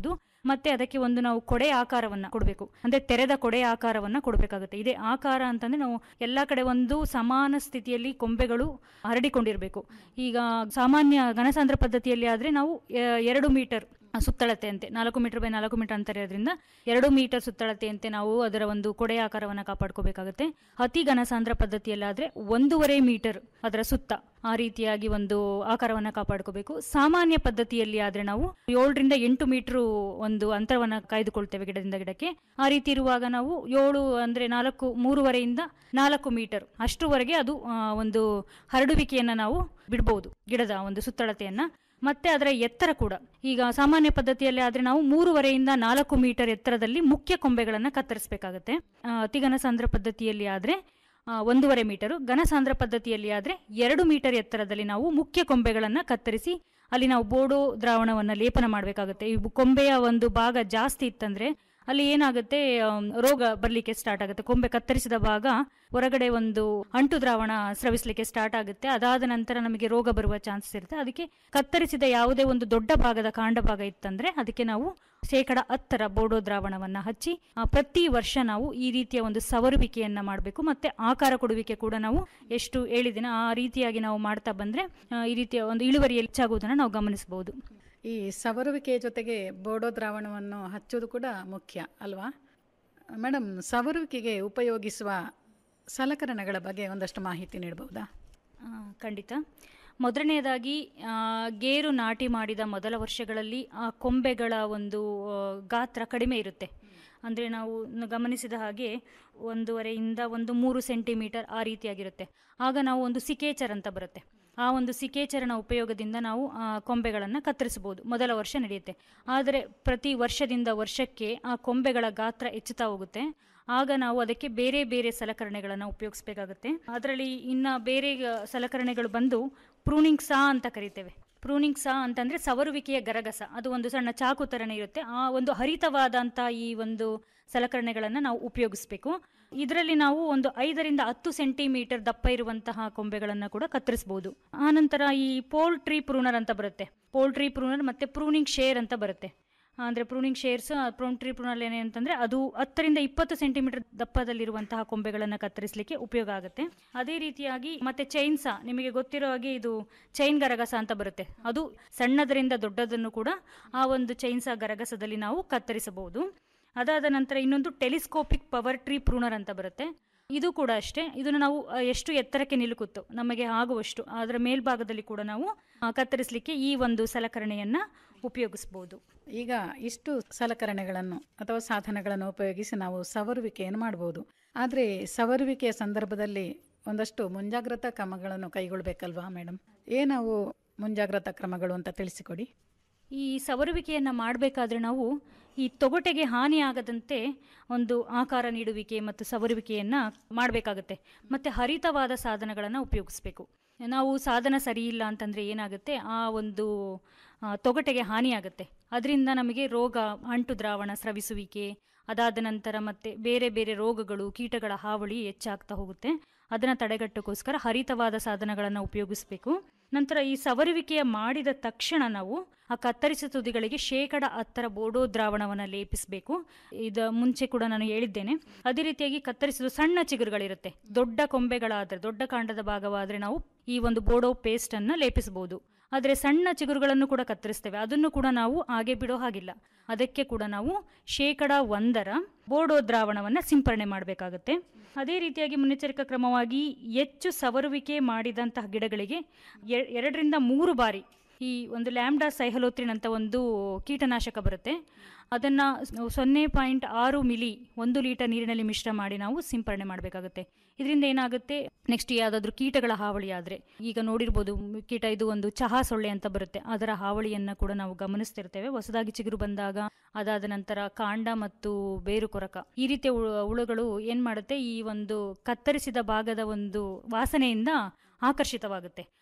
ಮತ್ತೆ ಅದಕ್ಕೆ ಒಂದು ನಾವು ಕೊಡೆ ಆಕಾರವನ್ನ ಕೊಡಬೇಕು ಅಂದ್ರೆ ತೆರೆದ ಕೊಡೆ ಆಕಾರವನ್ನ ಕೊಡಬೇಕಾಗುತ್ತೆ ಇದೇ ಆಕಾರ ಅಂತಂದ್ರೆ ನಾವು ಎಲ್ಲಾ ಕಡೆ ಒಂದು ಸಮಾನ ಸ್ಥಿತಿಯಲ್ಲಿ ಕೊಂಬೆಗಳು ಹರಡಿಕೊಂಡಿರಬೇಕು ಈಗ ಸಾಮಾನ್ಯ ಘನಸಾಂದ್ರ ಪದ್ಧತಿಯಲ್ಲಿ ಆದ್ರೆ ನಾವು ಎ- ಎರಡು ಮೀಟರ್ ಸುತ್ತಳತೆ ಅಂತೆ ನಾಲ್ಕು ಮೀಟರ್ ಬೈ ನಾಲ್ಕು ಮೀಟರ್ ಅಂತರ ಇರೋದ್ರಿಂದ ಎರಡು ಮೀಟರ್ ಸುತ್ತಳತೆಯಂತೆ ನಾವು ಅದರ ಒಂದು ಕೊಡೆ ಆಕಾರವನ್ನು ಕಾಪಾಡ್ಕೋಬೇಕಾಗುತ್ತೆ ಅತಿ ಘನಸಾಂದ್ರ ಪದ್ಧತಿಯಲ್ಲಾದ್ರೆ ಒಂದೂವರೆ ಮೀಟರ್ ಅದರ ಸುತ್ತ ಆ ರೀತಿಯಾಗಿ ಒಂದು ಆಕಾರವನ್ನು ಕಾಪಾಡ್ಕೋಬೇಕು ಸಾಮಾನ್ಯ ಪದ್ಧತಿಯಲ್ಲಿ ಆದ್ರೆ ನಾವು ಏಳರಿಂದ ಎಂಟು ಮೀಟರ್ ಒಂದು ಅಂತರವನ್ನ ಕಾಯ್ದುಕೊಳ್ತೇವೆ ಗಿಡದಿಂದ ಗಿಡಕ್ಕೆ ಆ ರೀತಿ ಇರುವಾಗ ನಾವು ಏಳು ಅಂದ್ರೆ ನಾಲ್ಕು ಮೂರುವರೆಯಿಂದ ನಾಲ್ಕು ಮೀಟರ್ ಅಷ್ಟುವರೆಗೆ ಅದು ಆ, ಒಂದು ಹರಡುವಿಕೆಯನ್ನ ನಾವು ಬಿಡಬಹುದು ಗಿಡದ ಒಂದು ಸುತ್ತಳತೆಯನ್ನ ಮತ್ತೆ ಅದರ ಎತ್ತರ ಕೂಡ ಈಗ ಸಾಮಾನ್ಯ ಪದ್ಧತಿಯಲ್ಲಿ ಆದ್ರೆ ನಾವು ಮೂರುವರೆಯಿಂದ ನಾಲ್ಕು ಮೀಟರ್ ಎತ್ತರದಲ್ಲಿ ಮುಖ್ಯ ಕೊಂಬೆಗಳನ್ನ ಕತ್ತರಿಸಬೇಕಾಗುತ್ತೆ ಅತಿಘನಸಾಂದ್ರ ಪದ್ಧತಿಯಲ್ಲಿ ಆದ್ರೆ ಆ, ಒಂದೂವರೆ ಮೀಟರು ಘನಸಾಂದ್ರ ಪದ್ಧತಿಯಲ್ಲಿ ಆದ್ರೆ ಎರಡು ಮೀಟರ್ ಎತ್ತರದಲ್ಲಿ ನಾವು ಮುಖ್ಯ ಕೊಂಬೆಗಳನ್ನ ಕತ್ತರಿಸಿ ಅಲ್ಲಿ ನಾವು ಬೋಡೋ ದ್ರಾವಣವನ್ನ ಲೇಪನ ಮಾಡಬೇಕಾಗುತ್ತೆ ಈ ಕೊಂಬೆಯ ಒಂದು ಭಾಗ ಜಾಸ್ತಿ ಇತ್ತಂದ್ರೆ ಅಲ್ಲಿ ಏನಾಗುತ್ತೆ ಆಮ್, ರೋಗ ಬರ್ಲಿಕ್ಕೆ ಸ್ಟಾರ್ಟ್ ಆಗುತ್ತೆ ಕೊಂಬೆ ಕತ್ತರಿಸಿದ ಭಾಗ ಹೊರಗಡೆ ಒಂದು ಅಂಟು ದ್ರಾವಣ ಸ್ರವಿಸ್ಲಿಕ್ಕೆ ಸ್ಟಾರ್ಟ್ ಆಗುತ್ತೆ ಅದಾದ ನಂತರ ನಮಗೆ ರೋಗ ಬರುವ ಚಾನ್ಸಸ್ ಇರುತ್ತೆ ಅದಕ್ಕೆ ಕತ್ತರಿಸಿದ ಯಾವುದೇ ಒಂದು ದೊಡ್ಡ ಭಾಗದ ಕಾಂಡ ಭಾಗ ಇತ್ತಂದ್ರೆ ಅದಕ್ಕೆ ನಾವು ಶೇಕಡ ಹತ್ತರ ಬೋಡೋ ದ್ರಾವಣವನ್ನ ಹಚ್ಚಿ ಆ, ಪ್ರತಿ ವರ್ಷ ನಾವು ಈ ರೀತಿಯ ಒಂದು ಸವರುವಿಕೆಯನ್ನ ಮಾಡಬೇಕು ಮತ್ತೆ ಆಕಾರ ಕೊಡುವಿಕೆ ಕೂಡ ನಾವು ಎಷ್ಟು ಹೇಳಿದಿನ ಆ ರೀತಿಯಾಗಿ ನಾವು ಮಾಡ್ತಾ ಬಂದ್ರೆ ಆ, ಈ ರೀತಿಯ ಒಂದು ಇಳುವರಿ ಹೆಚ್ಚಾಗುವುದನ್ನು ನಾವು ಗಮನಿಸಬಹುದು ಈ ಸವರುವಿಕೆಯ ಜೊತೆಗೆ ಬೋಡೋ ದ್ರಾವಣವನ್ನು ಹಚ್ಚೋದು ಕೂಡ ಮುಖ್ಯ ಅಲ್ವಾ ಮೇಡಮ್ ಸವರುವಿಕೆಗೆ ಉಪಯೋಗಿಸುವ ಸಲಕರಣೆಗಳ ಬಗ್ಗೆ ಒಂದಷ್ಟು ಮಾಹಿತಿ ನೀಡಬಹುದಾ ಆ, ಖಂಡಿತ ಮೊದಲನೆಯದಾಗಿ ಆ, ಗೇರು ನಾಟಿ ಮಾಡಿದ ಮೊದಲ ವರ್ಷಗಳಲ್ಲಿ ಆ ಕೊಂಬೆಗಳ ಒಂದು ಆ, ಗಾತ್ರ ಕಡಿಮೆ ಇರುತ್ತೆ ಅಂದರೆ ನಾವು ನ- ಗಮನಿಸಿದ ಹಾಗೆ ಒಂದೂವರೆಯಿಂದ ಒಂದು ಮೂರು ಸೆಂಟಿಮೀಟರ್ ಆ ರೀತಿಯಾಗಿರುತ್ತೆ ಆಗ ನಾವು ಒಂದು ಸಿಕೇಚರ್ ಅಂತ ಬರುತ್ತೆ ಆ ಒಂದು ಸಿಕೇಚರನ ಉಪಯೋಗದಿಂದ ನಾವು ಆ ಕೊಂಬೆಗಳನ್ನು ಕತ್ತರಿಸಬಹುದು ಮೊದಲ ವರ್ಷ ನಡೆಯುತ್ತೆ ಆದರೆ ಪ್ರತಿ ವರ್ಷದಿಂದ ವರ್ಷಕ್ಕೆ ಆ ಕೊಂಬೆಗಳ ಗಾತ್ರ ಹೆಚ್ಚುತ್ತಾ ಹೋಗುತ್ತೆ ಆಗ ನಾವು ಅದಕ್ಕೆ ಬೇರೆ ಬೇರೆ ಸಲಕರಣೆಗಳನ್ನು ಉಪಯೋಗಿಸಬೇಕಾಗುತ್ತೆ ಅದರಲ್ಲಿ ಇನ್ನ ಬೇರೆ ಆ, ಸಲಕರಣೆಗಳು ಬಂದು ಪ್ರೂನಿಂಗ್ ಸಾ ಅಂತ ಕರಿತೇವೆ ಪ್ರೂನಿಂಗ್ ಸಾ ಅಂತಂದ್ರೆ ಸವರುವಿಕೆಯ ಗರಗಸ ಅದು ಒಂದು ಸಣ್ಣ ಚಾಕು ತರನೇ ಇರುತ್ತೆ ಆ ಒಂದು ಹರಿತವಾದಂಥ ಈ ಒಂದು ಸಲಕರಣೆಗಳನ್ನು ನಾವು ಉಪಯೋಗಿಸಬೇಕು ಇದರಲ್ಲಿ ನಾವು ಒಂದು ಐದರಿಂದ ಹತ್ತು ಸೆಂಟಿಮೀಟರ್ ದಪ್ಪ ಇರುವಂತಹ ಕೊಂಬೆಗಳನ್ನು ಕೂಡ ಕತ್ತರಿಸಬಹುದು ಆನಂತರ ಈ ಪೋಲ್ಟ್ರಿ ಪ್ರೂನರ್ ಅಂತ ಬರುತ್ತೆ ಪೋಲ್ಟ್ರಿ ಪ್ರೂನರ್ ಮತ್ತೆ ಪ್ರೂನಿಂಗ್ ಶೇರ್ ಅಂತ ಬರುತ್ತೆ ಅಂದರೆ ಪ್ರೂನಿಂಗ್ ಶೇರ್ಸ್ ಪ್ರೂನ್ಟ್ರಿ ಪ್ರೂನಲ್ ಏನೇ ಅಂತಂದರೆ ಅದು ಹತ್ತರಿಂದ ಇಪ್ಪತ್ತು ಸೆಂಟಿಮೀಟರ್ ದಪ್ಪದಲ್ಲಿರುವಂತಹ ಕೊಂಬೆಗಳನ್ನು ಕತ್ತರಿಸಲಿಕ್ಕೆ ಉಪಯೋಗ ಆಗುತ್ತೆ ಅದೇ ರೀತಿಯಾಗಿ ಮತ್ತೆ ಚೈನ್ಸಾ ನಿಮಗೆ ಗೊತ್ತಿರೋ ಹಾಗೆ ಇದು ಚೈನ್ ಗರಗಸ ಅಂತ ಬರುತ್ತೆ ಅದು ಸಣ್ಣದರಿಂದ ದೊಡ್ಡದನ್ನು ಕೂಡ ಆ ಒಂದು ಚೈನ್ಸಾ ಗರಗಸದಲ್ಲಿ ನಾವು ಕತ್ತರಿಸಬಹುದು ಅದಾದ ನಂತರ ಇನ್ನೊಂದು ಟೆಲಿಸ್ಕೋಪಿಕ್ ಪವರ್ ಟ್ರೀ ಪ್ರೂನರ್ ಅಂತ ಬರುತ್ತೆ ಇದು ಕೂಡ ಅಷ್ಟೇ ಇದನ್ನು ನಾವು ಆ, ಎಷ್ಟು ಎತ್ತರಕ್ಕೆ ನಿಲುಕುತ್ತೋ ನಮಗೆ ಆಗುವಷ್ಟು ಅದರ ಮೇಲ್ಭಾಗದಲ್ಲಿ ಕೂಡ ನಾವು ಆ, ಕತ್ತರಿಸಲಿಕ್ಕೆ ಈ ಒಂದು ಸಲಕರಣೆಯನ್ನ ಉಪಯೋಗಿಸಬಹುದು ಈಗ ಇಷ್ಟು ಸಲಕರಣೆಗಳನ್ನು ಅಥವಾ ಸಾಧನಗಳನ್ನು ಉಪಯೋಗಿಸಿ ನಾವು ಸವರುವಿಕೆಯನ್ನು ಮಾಡಬಹುದು ಆದರೆ ಸವರುವಿಕೆಯ ಸಂದರ್ಭದಲ್ಲಿ ಒಂದಷ್ಟು ಮುಂಜಾಗ್ರತಾ ಕ್ರಮಗಳನ್ನು ಕೈಗೊಳ್ಳಬೇಕಲ್ವಾ ಮೇಡಮ್ ಏನವು ಮುಂಜಾಗ್ರತಾ ಕ್ರಮಗಳು ಅಂತ ತಿಳಿಸಿಕೊಡಿ ಈ ಸವರುವಿಕೆಯನ್ನ ಮಾಡಬೇಕಾದ್ರೆ ನಾವು ಈ ತೊಗಟೆಗೆ ಹಾನಿಯಾಗದಂತೆ ಒಂದು ಆಕಾರ ನೀಡುವಿಕೆ ಮತ್ತು ಸವರುವಿಕೆಯನ್ನ ಮಾಡಬೇಕಾಗುತ್ತೆ ಮತ್ತೆ ಹರಿತವಾದ ಸಾಧನಗಳನ್ನು ಉಪಯೋಗಿಸಬೇಕು ನಾವು ಸಾಧನ ಸರಿ ಇಲ್ಲ ಅಂತಂದ್ರೆ ಏನಾಗುತ್ತೆ ಆ ಒಂದು ಆ, ತೊಗಟೆಗೆ ಹಾನಿಯಾಗುತ್ತೆ ಅದರಿಂದ ನಮಗೆ ರೋಗ ಅಂಟು ದ್ರಾವಣ ಸ್ರವಿಸುವಿಕೆ ಅದಾದ ನಂತರ ಮತ್ತೆ ಬೇರೆ ಬೇರೆ ರೋಗಗಳು ಕೀಟಗಳ ಹಾವಳಿ ಹೆಚ್ಚಾಗ್ತಾ ಹೋಗುತ್ತೆ ಅದನ್ನು ತಡೆಗಟ್ಟೋಕ್ಕೋಸ್ಕರ ಹರಿತವಾದ ಸಾಧನಗಳನ್ನು ಉಪಯೋಗಿಸಬೇಕು ನಂತರ ಈ ಸವರುವಿಕೆಯ ಮಾಡಿದ ತಕ್ಷಣ ನಾವು ಆ ಕತ್ತರಿಸಿದ ತುದಿಗಳಿಗೆ ಶೇಕಡ ಹತ್ತರ ಬೋಡೋ ದ್ರಾವಣವನ್ನು ಲೇಪಿಸಬೇಕು ಇದ ಮುಂಚೆ ಕೂಡ ನಾನು ಹೇಳಿದ್ದೇನೆ ಅದೇ ರೀತಿಯಾಗಿ ಕತ್ತರಿಸಿದ ಸಣ್ಣ ಚಿಗುರುಗಳಿರುತ್ತೆ ದೊಡ್ಡ ಕೊಂಬೆಗಳಾದ್ರೆ ದೊಡ್ಡ ಕಾಂಡದ ಭಾಗವಾದ್ರೆ ನಾವು ಈ ಒಂದು ಬೋಡೋ ಪೇಸ್ಟ್ ಅನ್ನ ಲೇಪಿಸಬಹುದು ಆದರೆ ಸಣ್ಣ ಚಿಗುರುಗಳನ್ನು ಕೂಡ ಕತ್ತರಿಸ್ತೇವೆ ಅದನ್ನು ಕೂಡ ನಾವು ಹಾಗೆ ಬಿಡೋ ಹಾಗಿಲ್ಲ ಅದಕ್ಕೆ ಕೂಡ ನಾವು ಶೇಕಡ ಒಂದರ ಬೋಡೋ ದ್ರಾವಣವನ್ನು ಸಿಂಪರಣೆ ಮಾಡಬೇಕಾಗುತ್ತೆ ಅದೇ ರೀತಿಯಾಗಿ ಮುನ್ನೆಚ್ಚರಿಕಾ ಕ್ರಮವಾಗಿ ಹೆಚ್ಚು ಸವರುವಿಕೆ ಮಾಡಿದಂತಹ ಗಿಡಗಳಿಗೆ ಎ- ಎರಡರಿಂದ ಮೂರು ಬಾರಿ ಈ ಒಂದು ಲ್ಯಾಂಬ್ಡಾ ಸೈಹಲೋತ್ರಿನ್ ಅಂತ ಒಂದು ಕೀಟನಾಶಕ ಬರುತ್ತೆ ಅದನ್ನು ಸೊನ್ನೆ ಪಾಯಿಂಟ್ ಆರು ಮಿಲಿ ಒಂದು ಲೀಟರ್ ನೀರಿನಲ್ಲಿ ಮಿಶ್ರ ಮಾಡಿ ನಾವು ಸಿಂಪರಣೆ ಮಾಡಬೇಕಾಗುತ್ತೆ ಇದರಿಂದ ಏನಾಗುತ್ತೆ ನೆಕ್ಸ್ಟ್ ಯಾವುದಾದ್ರೂ ಕೀಟಗಳ ಹಾವಳಿ ಆದರೆ ಈಗ ನೋಡಿರ್ಬೋದು ಮ್, ಕೀಟ ಇದು ಒಂದು ಚಹಾ ಸೊಳ್ಳೆ ಅಂತ ಬರುತ್ತೆ ಅದರ ಹಾವಳಿಯನ್ನು ಕೂಡ ನಾವು ಗಮನಿಸ್ತಿರ್ತೇವೆ ಹೊಸದಾಗಿ ಚಿಗುರು ಬಂದಾಗ ಅದಾದ ನಂತರ ಕಾಂಡ ಮತ್ತು ಬೇರು ಕೊರಕ ಈ ರೀತಿಯ ಹುಳು- ಹುಳುಗಳು ಏನು ಮಾಡುತ್ತೆ ಈ ಒಂದು ಕತ್ತರಿಸಿದ ಭಾಗದ ಒಂದು ವಾಸನೆಯಿಂದ ಆಕರ್ಷಿತವಾಗುತ್ತೆ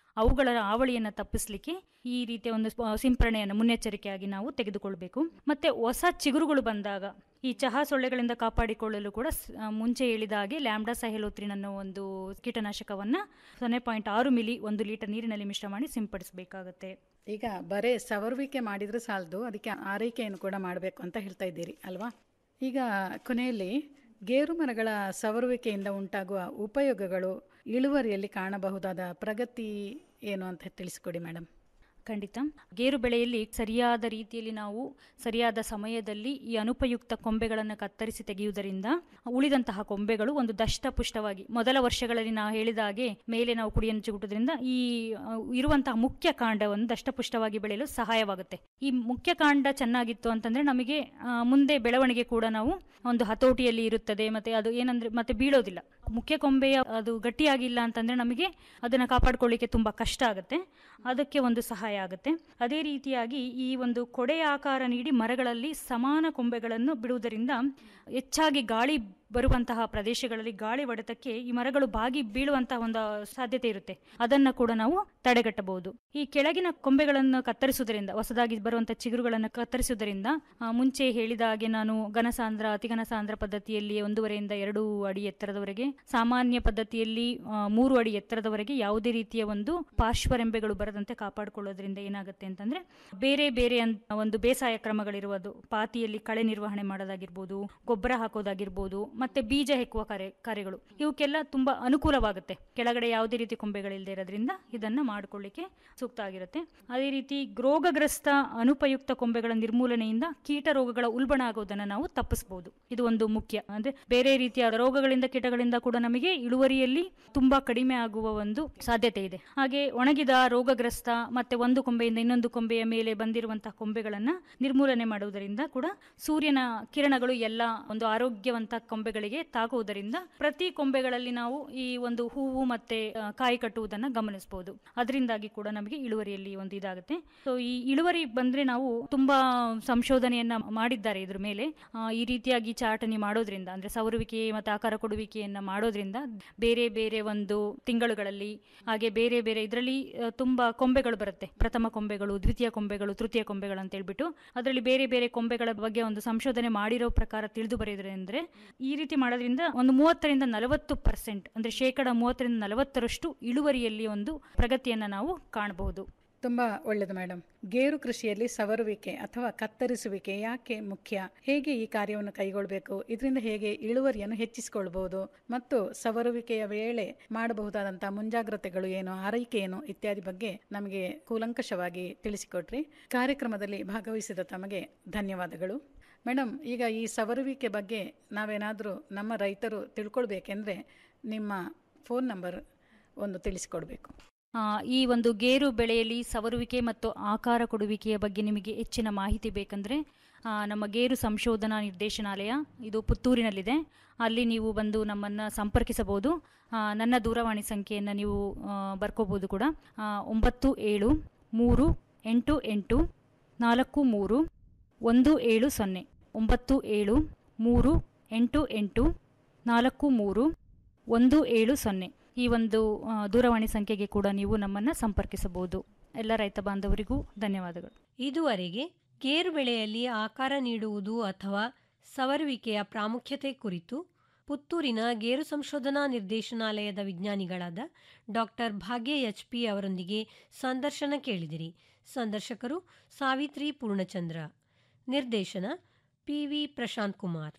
ಅವುಗಳ ಹಾವಳಿಯನ್ನು ತಪ್ಪಿಸಲಿಕ್ಕೆ ಈ ರೀತಿಯ ಒಂದು ಸ್ಪ- ಸಿಂಪರಣೆಯನ್ನು ಮುನ್ನೆಚ್ಚರಿಕೆಯಾಗಿ ನಾವು ತೆಗೆದುಕೊಳ್ಬೇಕು ಮತ್ತೆ ಹೊಸ ಚಿಗುರುಗಳು ಬಂದಾಗ ಈ ಚಹಾ ಸೊಳ್ಳೆಗಳಿಂದ ಕಾಪಾಡಿಕೊಳ್ಳಲು ಕೂಡ ಸ್- ಆ, ಮುಂಚೆ ಹೇಳಿದ ಹಾಗೆ ಲ್ಯಾಂಬ್ಡಾ ಸಹೆಲೋತ್ರಿನ್ ಅನ್ನೋ ಒಂದು ಕೀಟನಾಶಕವನ್ನ ಸೊನ್ನೆ ಪಾಯಿಂಟ್ ಆರು ಮಿಲಿ ಒಂದು ಲೀಟರ್ ನೀರಿನಲ್ಲಿ ಮಿಶ್ರ ಮಾಡಿ ಸಿಂಪಡಿಸಬೇಕಾಗತ್ತೆ ಈಗ ಬರೇ ಸವರುವಿಕೆ ಮಾಡಿದ್ರೆ ಸಾಲದು ಅದಕ್ಕೆ ಆರೈಕೆಯನ್ನು ಕೂಡ ಮಾಡಬೇಕು ಅಂತ ಹೇಳ್ತಾ ಇದ್ದೀರಿ ಅಲ್ವಾ ಈಗ ಕೊನೆಯಲ್ಲಿ ಗೇರು ಮರಗಳ ಸವರುವಿಕೆಯಿಂದ ಉಂಟಾಗುವ ಉಪಯೋಗಗಳು ಇಳುವರಿಯಲ್ಲಿ ಕಾಣಬಹುದಾದ ಪ್ರಗತಿ ಏನು ಅಂತ ತಿಳಿಸಿಕೊಡಿ ಮೇಡಮ್ ಖಂಡಿತ ಗೇರು ಬೆಳೆಯಲ್ಲಿ ಸರಿಯಾದ ರೀತಿಯಲ್ಲಿ ನಾವು ಸರಿಯಾದ ಸಮಯದಲ್ಲಿ ಈ ಅನುಪಯುಕ್ತ ಕೊಂಬೆಗಳನ್ನು ಕತ್ತರಿಸಿ ತೆಗೆಯುವುದರಿಂದ ಉಳಿದಂತಹ ಕೊಂಬೆಗಳು ಒಂದು ದಷ್ಟಪುಷ್ಟವಾಗಿ ಮೊದಲ ವರ್ಷಗಳಲ್ಲಿ ನಾವು ಹೇಳಿದ ಹಾಗೆ ಮೇಲೆ ನಾವು ಕುಡಿಯನ್ನು ಚಿಗುಟುವುದರಿಂದ ಈ ಆ, ಇರುವಂತಹ ಮುಖ್ಯ ಕಾಂಡವನ್ನು ದಷ್ಟಪುಷ್ಟವಾಗಿ ಬೆಳೆಯಲು ಸಹಾಯವಾಗುತ್ತೆ ಈ ಮುಖ್ಯ ಕಾಂಡ ಚೆನ್ನಾಗಿತ್ತು ಅಂತಂದ್ರೆ ನಮಗೆ ಆ, ಮುಂದೆ ಬೆಳವಣಿಗೆ ಕೂಡ ನಾವು ಒಂದು ಹತೋಟಿಯಲ್ಲಿ ಇರುತ್ತದೆ ಮತ್ತೆ ಅದು ಏನಂದ್ರೆ ಮತ್ತೆ ಬೀಳೋದಿಲ್ಲ ಮುಖ್ಯ ಕೊಂಬೆಯ ಅದು ಗಟ್ಟಿಯಾಗಿಲ್ಲ ಅಂತಂದ್ರೆ ನಮಗೆ ಅದನ್ನು ಕಾಪಾಡ್ಕೊಳ್ಳಿಕ್ಕೆ ತುಂಬಾ ಕಷ್ಟ ಆಗುತ್ತೆ ಅದಕ್ಕೆ ಒಂದು ಸಹಾಯ ಆಗುತ್ತೆ ಅದೇ ರೀತಿಯಾಗಿ ಈ ಒಂದು ಕೊಡೆಯ ಆಕಾರ ನೀಡಿ ಮರಗಳಲ್ಲಿ ಸಮಾನ ಕೊಂಬೆಗಳನ್ನು ಬಿಡುವುದರಿಂದ ಹೆಚ್ಚಾಗಿ ಗಾಳಿ ಬರುವಂತಹ ಪ್ರದೇಶಗಳಲ್ಲಿ ಗಾಳಿ ಹೊಡೆತಕ್ಕೆ ಈ ಮರಗಳು ಬಾಗಿ ಬೀಳುವಂತಹ ಒಂದು ಸಾಧ್ಯತೆ ಇರುತ್ತೆ ಅದನ್ನ ಕೂಡ ನಾವು ತಡೆಗಟ್ಟಬಹುದು ಈ ಕೆಳಗಿನ ಕೊಂಬೆಗಳನ್ನು ಕತ್ತರಿಸುವುದರಿಂದ ಹೊಸದಾಗಿ ಬರುವಂತಹ ಚಿಗುರುಗಳನ್ನು ಕತ್ತರಿಸುವುದರಿಂದ ಆ, ಮುಂಚೆ ಹೇಳಿದ ಹಾಗೆ ನಾನು ಘನಸಾಂದ್ರ ಅತಿಘನಸಾಂದ್ರ ಪದ್ಧತಿಯಲ್ಲಿ ಒಂದೂವರೆಯಿಂದ ಎರಡು ಅಡಿ ಎತ್ತರದವರೆಗೆ ಸಾಮಾನ್ಯ ಪದ್ಧತಿಯಲ್ಲಿ ಆ, ಮೂರು ಅಡಿ ಎತ್ತರದವರೆಗೆ ಯಾವುದೇ ರೀತಿಯ ಒಂದು ಪಾರ್ಶ್ವರೆಂಬೆಗಳು ಬರದಂತೆ ಕಾಪಾಡಿಕೊಳ್ಳೋದ್ರಿಂದ ಏನಾಗುತ್ತೆ ಅಂತಂದ್ರೆ ಬೇರೆ ಬೇರೆ ಅಂತ ಒಂದು ಬೇಸಾಯ ಕ್ರಮಗಳಿರುವುದು ಪಾತಿಯಲ್ಲಿ ಕಳೆ ನಿರ್ವಹಣೆ ಮಾಡೋದಾಗಿರ್ಬೋದು ಗೊಬ್ಬರ ಹಾಕೋದಾಗಿರ್ಬೋದು ಮತ್ತೆ ಬೀಜ ಹೆಕ್ಕುವ ಕಾರ್ಯ ಕಾರ್ಯಗಳು ಇವಕ್ಕೆಲ್ಲ ತುಂಬಾ ಅನುಕೂಲವಾಗುತ್ತೆ ಕೆಳಗಡೆ ಯಾವುದೇ ರೀತಿ ಕೊಂಬೆಗಳಿಲ್ಲದೆ ಇರೋದ್ರಿಂದ ಇದನ್ನ ಮಾಡ್ಕೊಳ್ಳಿಕ್ಕೆ ಸೂಕ್ತ ಆಗಿರುತ್ತೆ ಅದೇ ರೀತಿ ರೋಗಗ್ರಸ್ತ ಅನುಪಯುಕ್ತ ಕೊಂಬೆಗಳ ನಿರ್ಮೂಲನೆಯಿಂದ ಕೀಟ ರೋಗಗಳ ಉಲ್ಬಣ ಆಗೋದನ್ನ ನಾವು ತಪ್ಪಿಸಬಹುದು ಇದು ಒಂದು ಮುಖ್ಯ ಅಂದ್ರೆ ಬೇರೆ ರೀತಿಯ ರೋಗಗಳಿಂದ ಕೀಟಗಳಿಂದ ಕೂಡ ನಮಗೆ ಇಳುವರಿಯಲ್ಲಿ ತುಂಬಾ ಕಡಿಮೆ ಆಗುವ ಒಂದು ಸಾಧ್ಯತೆ ಇದೆ ಹಾಗೆ ಒಣಗಿದ ರೋಗಗ್ರಸ್ತ ಮತ್ತೆ ಒಂದು ಕೊಂಬೆಯಿಂದ ಇನ್ನೊಂದು ಕೊಂಬೆಯ ಮೇಲೆ ಬಂದಿರುವಂತಹ ಕೊಂಬೆಗಳನ್ನ ನಿರ್ಮೂಲನೆ ಮಾಡುವುದರಿಂದ ಕೂಡ ಸೂರ್ಯನ ಕಿರಣಗಳು ಎಲ್ಲ ಒಂದು ಆರೋಗ್ಯವಂತ ಕೊಂಬೆಗಳಿಗೆ ತಾಗುವುದರಿಂದ ಪ್ರತಿ ಕೊಂಬೆಗಳಲ್ಲಿ ನಾವು ಈ ಒಂದು ಹೂವು ಮತ್ತೆ ಆ, ಕಾಯಿ ಕಟ್ಟುವುದನ್ನ ಗಮನಿಸಬಹುದು ಅದರಿಂದಾಗಿ ಕೂಡ ನಮಗೆ ಇಳುವರಿಯಲ್ಲಿ ಒಂದು ಇದಾಗುತ್ತೆ ಸೊ ಈ ಇಳುವರಿ ಬಂದ್ರೆ ನಾವು ತುಂಬಾ ಸಂಶೋಧನೆಯನ್ನ ಮಾಡಿದ್ದಾರೆ ಇದ್ರ ಮೇಲೆ ಆ, ಈ ರೀತಿಯಾಗಿ ಚಾಟನಿ ಮಾಡೋದ್ರಿಂದ ಅಂದ್ರೆ ಸವರುವಿಕೆ ಮತ್ತೆ ಆಕಾರ ಕೊಡುವಿಕೆಯನ್ನ ಮಾಡೋದ್ರಿಂದ ಬೇರೆ ಬೇರೆ ಒಂದು ತಿಂಗಳುಗಳಲ್ಲಿ ಹಾಗೆ ಬೇರೆ ಬೇರೆ ಇದರಲ್ಲಿ ತುಂಬಾ ಕೊಂಬೆಗಳು ಬರುತ್ತೆ ಪ್ರಥಮ ಕೊಂಬೆಗಳು ದ್ವಿತೀಯ ಕೊಂಬೆಗಳು ತೃತೀಯ ಕೊಂಬೆಗಳು ಅಂತ ಹೇಳ್ಬಿಟ್ಟು ಅದರಲ್ಲಿ ಬೇರೆ ಬೇರೆ ಕೊಂಬೆಗಳ ಬಗ್ಗೆ ಒಂದು ಸಂಶೋಧನೆ ಮಾಡಿರೋ ಪ್ರಕಾರ ತಿಳಿದು ಬರೆಯೋದ್ರಂದ್ರೆ ಈ ರೀತಿ ಮಾಡೋದ್ರಿಂದ ಒಂದು ಮೂವತ್ತರಿಂದ ನಲವತ್ತು ಪರ್ಸೆಂಟ್ ಅಂದ್ರೆ ಶೇಕಡ ಮೂವತ್ತರಿಂದ ನಲವತ್ತರಷ್ಟು ಇಳುವರಿಯಲ್ಲಿ ಒಂದು ಪ್ರಗತಿಯನ್ನ ನಾವು ಕಾಣಬಹುದು ತುಂಬ ಒಳ್ಳೆಯದು ಮೇಡಮ್ ಗೇರು ಕೃಷಿಯಲ್ಲಿ ಸವರುವಿಕೆ ಅಥವಾ ಕತ್ತರಿಸುವಿಕೆ ಯಾಕೆ ಮುಖ್ಯ ಹೇಗೆ ಈ ಕಾರ್ಯವನ್ನು ಕೈಗೊಳ್ಳಬೇಕು ಇದರಿಂದ ಹೇಗೆ ಇಳುವರಿಯನ್ನು ಹೆಚ್ಚಿಸಿಕೊಳ್ಬಹುದು ಮತ್ತು ಸವರುವಿಕೆಯ ವೇಳೆ ಮಾಡಬಹುದಾದಂಥ ಮುಂಜಾಗ್ರತೆಗಳು ಏನು ಆರೈಕೆ ಏನು ಇತ್ಯಾದಿ ಬಗ್ಗೆ ನಮಗೆ ಕೂಲಂಕಷವಾಗಿ ತಿಳಿಸಿಕೊಟ್ರಿ ಕಾರ್ಯಕ್ರಮದಲ್ಲಿ ಭಾಗವಹಿಸಿದ ತಮಗೆ ಧನ್ಯವಾದಗಳು ಮೇಡಮ್ ಈಗ ಈ ಸವರುವಿಕೆ ಬಗ್ಗೆ ನಾವೇನಾದರೂ ನಮ್ಮ ರೈತರು ತಿಳ್ಕೊಳ್ಬೇಕೆಂದ್ರೆ ನಿಮ್ಮ ಫೋನ್ ನಂಬರ್ ಒಂದು ತಿಳಿಸಿಕೊಡ್ಬೇಕು ಆ, ಈ ಒಂದು ಗೇರು ಬೆಳೆಯಲ್ಲಿ ಸವರುವಿಕೆ ಮತ್ತು ಆಕಾರ ಕೊಡುವಿಕೆಯ ಬಗ್ಗೆ ನಿಮಗೆ ಹೆಚ್ಚಿನ ಮಾಹಿತಿ ಬೇಕಂದ್ರೆ ಆ, ನಮ್ಮ ಗೇರು ಸಂಶೋಧನಾ ನಿರ್ದೇಶನಾಲಯ ಇದು ಪುತ್ತೂರಿನಲ್ಲಿದೆ ಅಲ್ಲಿ ನೀವು ಬಂದು ನಮ್ಮನ್ನು ಸಂಪರ್ಕಿಸಬಹುದು ಆ, ನನ್ನ ದೂರವಾಣಿ ಸಂಖ್ಯೆಯನ್ನು ನೀವು ಆ, ಬರ್ಕೋಬೋದು ಕೂಡ ಆ, ಒಂಬತ್ತು ಏಳು ಮೂರು ಎಂಟು ಎಂಟು ನಾಲ್ಕು ಮೂರು ಒಂದು ಏಳು ಸೊನ್ನೆ ಒಂಬತ್ತು ಏಳು ಮೂರು ಎಂಟು ಎಂಟು ನಾಲ್ಕು ಮೂರು ಒಂದು ಏಳು ಸೊನ್ನೆ ಈ ಒಂದು ಆ, ದೂರವಾಣಿ ಸಂಖ್ಯೆಗೆ ಕೂಡ ನೀವು ನಮ್ಮನ್ನು ಸಂಪರ್ಕಿಸಬಹುದು ಎಲ್ಲ ರೈತ ಬಾಂಧವರಿಗೂ ಧನ್ಯವಾದಗಳು ಇದುವರೆಗೆ ಗೇರು ಬೆಳೆಯಲ್ಲಿ ಆಕಾರ ನೀಡುವುದು ಅಥವಾ ಸವರುವಿಕೆಯ ಪ್ರಾಮುಖ್ಯತೆ ಕುರಿತು ಪುತ್ತೂರಿನ ಗೇರು ಸಂಶೋಧನಾ ನಿರ್ದೇಶನಾಲಯದ ವಿಜ್ಞಾನಿಗಳಾದ ಡಾಕ್ಟರ್ ಭಾಗ್ಯ ಎಚ್ ಪಿ ಅವರೊಂದಿಗೆ ಸಂದರ್ಶನ ಕೇಳಿದಿರಿ ಸಂದರ್ಶಕರು ಸಾವಿತ್ರಿ ಪೂರ್ಣಚಂದ್ರ ನಿರ್ದೇಶನ ಪಿವಿ ಪ್ರಶಾಂತ್ ಕುಮಾರ್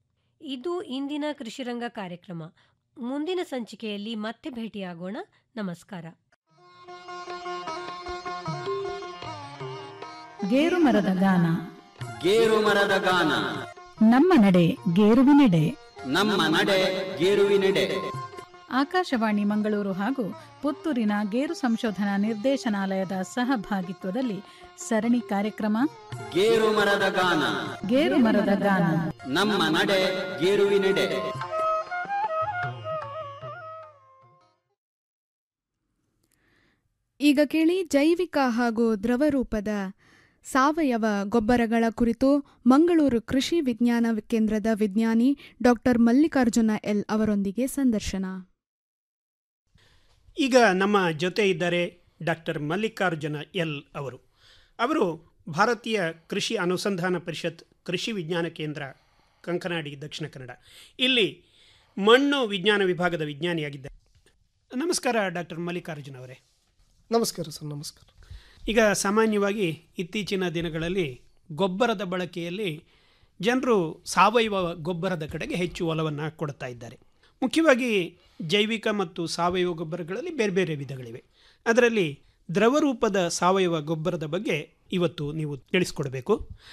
ಇದು ಇಂದಿನ ಕೃಷಿರಂಗ ಕಾರ್ಯಕ್ರಮ ಮುಂದಿನ ಸಂಚಿಕೆಯಲ್ಲಿ ಮತ್ತೆ ಭೇಟಿಯಾಗೋಣ ನಮಸ್ಕಾರ ಗೇರು ಮರದ ಗಾನ ಗೇರು ಮರದ ಗಾನ ನಮ್ಮ ನಡೆ ಗೇರುವಿನೆಡೆ ನಮ್ಮ ನಡೆ ಗೇರುವಿನೆಡೆ ಆಕಾಶವಾಣಿ ಮಂಗಳೂರು ಹಾಗೂ ಪುತ್ತೂರಿನ ಗೇರು ಸಂಶೋಧನಾ ನಿರ್ದೇಶನಾಲಯದ ಸಹಭಾಗಿತ್ವದಲ್ಲಿ ಸರಣಿ ಕಾರ್ಯಕ್ರಮ ಗೇರು ಮರದ ಗಾನ ಗೇರು ಮರದ ಗಾನ ನಮ್ಮ ನಡೆ ಗೇರುವಿನೆಡೆ ಈಗ ಕೇಳಿ ಜೈವಿಕ ಹಾಗೂ ದ್ರವರೂಪದ ಸಾವಯವ ಗೊಬ್ಬರಗಳ ಕುರಿತು ಮಂಗಳೂರು ಕೃಷಿ ವಿಜ್ಞಾನ ಕೇಂದ್ರದ ವಿಜ್ಞಾನಿ ಡಾಕ್ಟರ್ ಮಲ್ಲಿಕಾರ್ಜುನ ಎಲ್ ಅವರೊಂದಿಗೆ ಸಂದರ್ಶನ ಈಗ ನಮ್ಮ ಜೊತೆ ಇದ್ದಾರೆ ಡಾಕ್ಟರ್ ಮಲ್ಲಿಕಾರ್ಜುನ ಎಲ್ ಅವರು ಅವರು ಭಾರತೀಯ ಕೃಷಿ ಅನುಸಂಧಾನ ಪರಿಷತ್ ಕೃಷಿ ವಿಜ್ಞಾನ ಕೇಂದ್ರ ಕಂಕನಾಡಿ ದಕ್ಷಿಣ ಕನ್ನಡ ಇಲ್ಲಿ ಮಣ್ಣು ವಿಜ್ಞಾನ ವಿಭಾಗದ ವಿಜ್ಞಾನಿಯಾಗಿದ್ದಾರೆ ನಮಸ್ಕಾರ ಡಾಕ್ಟರ್ ಮಲ್ಲಿಕಾರ್ಜುನ ಅವರೇ ನಮಸ್ಕಾರ ಸರ್ ನಮಸ್ಕಾರ ಈಗ ಸಾಮಾನ್ಯವಾಗಿ ಇತ್ತೀಚಿನ ದಿನಗಳಲ್ಲಿ ಗೊಬ್ಬರದ ಬಳಕೆಯಲ್ಲಿ ಜನರು ಸಾವಯವ ಗೊಬ್ಬರದ ಕಡೆಗೆ ಹೆಚ್ಚು ಒಲವನ್ನು ಕೊಡ್ತಾ ಇದ್ದಾರೆ ಮುಖ್ಯವಾಗಿ ಜೈವಿಕ ಮತ್ತು ಸಾವಯವ ಗೊಬ್ಬರಗಳಲ್ಲಿ ಬೇರೆ ಬೇರೆ ವಿಧಗಳಿವೆ ಅದರಲ್ಲಿ ದ್ರವರೂಪದ ಸಾವಯವ ಗೊಬ್ಬರದ ಬಗ್ಗೆ ಇವತ್ತು ನೀವು ತಿಳಿಸ್ಕೊಡ್ಬೇಕು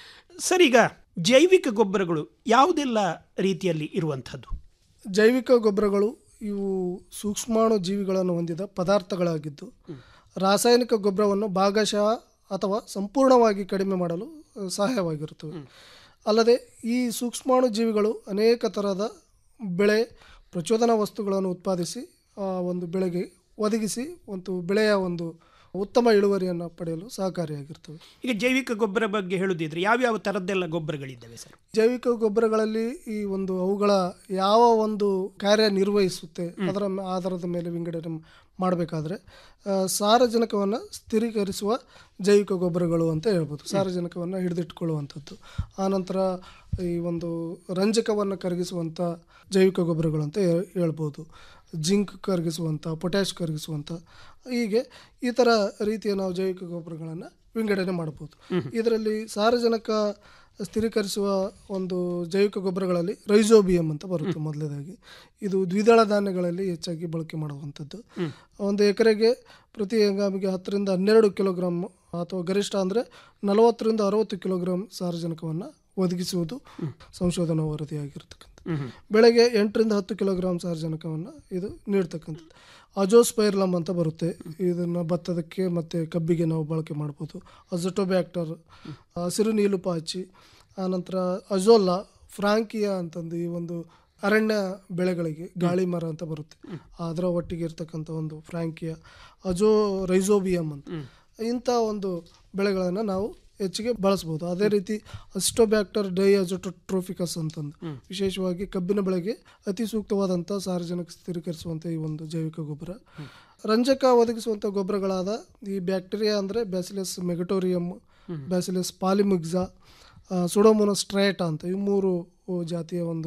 ಸರ್ ಈಗ ಜೈವಿಕ ಗೊಬ್ಬರಗಳು ಯಾವುದೆಲ್ಲ ರೀತಿಯಲ್ಲಿ ಇರುವಂಥದ್ದು ಜೈವಿಕ ಗೊಬ್ಬರಗಳು ಇವು ಸೂಕ್ಷ್ಮಾಣು ಜೀವಿಗಳನ್ನು ಹೊಂದಿದ ಪದಾರ್ಥಗಳಾಗಿದ್ದು ರಾಸಾಯನಿಕ ಗೊಬ್ಬರವನ್ನು ಭಾಗಶಃ ಅಥವಾ ಸಂಪೂರ್ಣವಾಗಿ ಕಡಿಮೆ ಮಾಡಲು ಅಹ್, ಸಹಾಯವಾಗಿರುತ್ತವೆ ಅಲ್ಲದೆ ಈ ಸೂಕ್ಷ್ಮಾಣು ಜೀವಿಗಳು ಅನೇಕ ಥರದ ಬೆಳೆ ಪ್ರಚೋದನಾ ವಸ್ತುಗಳನ್ನು ಉತ್ಪಾದಿಸಿ ಆ ಒಂದು ಬೆಳೆಗೆ ಒದಗಿಸಿ ಒಂದು ಬೆಳೆಯ ಒಂದು ಉತ್ತಮ ಇಳುವರಿಯನ್ನು ಪಡೆಯಲು ಸಹಕಾರಿಯಾಗಿರ್ತವೆ ಈಗ ಜೈವಿಕ ಗೊಬ್ಬರ ಬಗ್ಗೆ ಹೇಳುದಿದ್ರೆ ಯಾವ್ಯಾವ ಥರದ್ದೆಲ್ಲ ಗೊಬ್ಬರಗಳಿದ್ದಾವೆ ಸರ್ ಜೈವಿಕ ಗೊಬ್ಬರಗಳಲ್ಲಿ ಈ ಒಂದು ಅವುಗಳ ಯಾವ ಒಂದು ಕಾರ್ಯ ನಿರ್ವಹಿಸುತ್ತೆ ಅದರ ಮ- ಆಧಾರದ ಮೇಲೆ ವಿಂಗಡಣೆ ಮಾಡಬೇಕಾದ್ರೆ ಸಾರಜನಕವನ್ನು ಸ್ಥಿರೀಕರಿಸುವ ಜೈವಿಕ ಗೊಬ್ಬರಗಳು ಅಂತ ಹೇಳ್ಬೋದು ಸಾರಜನಕವನ್ನು ಹಿಡಿದಿಟ್ಕೊಳ್ಳುವಂಥದ್ದು ಆನಂತರ ಈ ಒಂದು ರಂಜಕವನ್ನು ಕರಗಿಸುವಂಥ ಜೈವಿಕ ಗೊಬ್ಬರಗಳು ಅಂತ ಹೇ- ಹೇಳ್ಬೋದು ಜಿಂಕ್ ಕರಗಿಸುವಂಥ ಪೊಟ್ಯಾಶ್ ಕರಗಿಸುವಂಥ ಹೀಗೆ ಈ ಥರ ರೀತಿಯ ನಾವು ಜೈವಿಕ ಗೊಬ್ಬರಗಳನ್ನು ವಿಂಗಡಣೆ ಮಾಡ್ಬೋದು ಇದರಲ್ಲಿ ಸಾರಜನಕ ಸ್ಥಿರೀಕರಿಸುವ ಒಂದು ಜೈವಿಕ ಗೊಬ್ಬರಗಳಲ್ಲಿ ರೈಸೋಬಿಯಂ ಅಂತ ಬರುತ್ತೆ ಮೊದಲನೇದಾಗಿ ಇದು ದ್ವಿದಳ ಧಾನ್ಯಗಳಲ್ಲಿ ಹೆಚ್ಚಾಗಿ ಬಳಕೆ ಮಾಡುವಂಥದ್ದು ಒಂದು ಎಕರೆಗೆ ಪ್ರತಿ ಹಂಗಾಮಿಗೆ ಹತ್ತರಿಂದ ಹನ್ನೆರಡು ಕಿಲೋಗ್ರಾಮ್ ಅಥವಾ ಗರಿಷ್ಠ ಅಂದರೆ ನಲವತ್ತರಿಂದ ಅರವತ್ತು ಕಿಲೋಗ್ರಾಮ್ ಸಾರಜನಕವನ್ನು ಒದಗಿಸುವುದು ಸಂಶೋಧನಾ ವರದಿಯಾಗಿರ್ತಕ್ಕಂಥ ಬೆಳೆಗೆ ಎಂಟರಿಂದ ಹತ್ತು ಕಿಲೋಗ್ರಾಮ್ ಸಾರಜನಕವನ್ನು ಇದು ನೀಡ್ತಕ್ಕಂಥದ್ದು ಅಜೋಸ್ಪೈರ್ಲಮ್ ಅಂತ ಬರುತ್ತೆ ಇದನ್ನು ಭತ್ತದಕ್ಕೆ ಮತ್ತು ಕಬ್ಬಿಗೆ ನಾವು ಬಳಕೆ ಮಾಡ್ಬೋದು ಅಜಟೋಬ್ಯಾಕ್ಟರ್ ಹಸಿರು ನೀಲು ಪಾಚಿ ಆನಂತರ ಅಜೋಲಾ ಫ್ರಾಂಕಿಯಾ ಅಂತಂದು ಈ ಒಂದು ಅರಣ್ಯ ಬೆಳೆಗಳಿಗೆ ಗಾಳಿ ಮರ ಅಂತ ಬರುತ್ತೆ ಅದರ ಒಟ್ಟಿಗೆ ಇರ್ತಕ್ಕಂಥ ಒಂದು ಫ್ರಾಂಕಿಯಾ ಅಜೋ ರೈಸೋಬಿಯಮ್ ಅಂತ ಇಂಥ ಒಂದು ಬೆಳೆಗಳನ್ನು ನಾವು ಹೆಚ್ಚಿಗೆ ಬಳಸ್ಬೋದು ಅದೇ ರೀತಿ ಅಸ್ಟೋಬ್ಯಾಕ್ಟರ್ ಡೈಅಜೋಟೋಟ್ರೋಫಿಕಸ್ ಅಂತಂದು ವಿಶೇಷವಾಗಿ ಕಬ್ಬಿನ ಬೆಳೆಗೆ ಅತಿ ಸೂಕ್ತವಾದಂಥ ಸಾರ್ವಜನಿಕ ಸ್ಥಿರೀಕರಿಸುವಂಥ ಈ ಒಂದು ಜೈವಿಕ ಗೊಬ್ಬರ ರಂಜಕ ಒದಗಿಸುವಂಥ ಗೊಬ್ಬರಗಳಾದ ಈ ಬ್ಯಾಕ್ಟೀರಿಯಾ ಅಂದರೆ bacillus megaterium bacillus polymyxa pseudomonas striata ಅಂತ ಈ ಮೂರು ಜಾತಿಯ ಒಂದು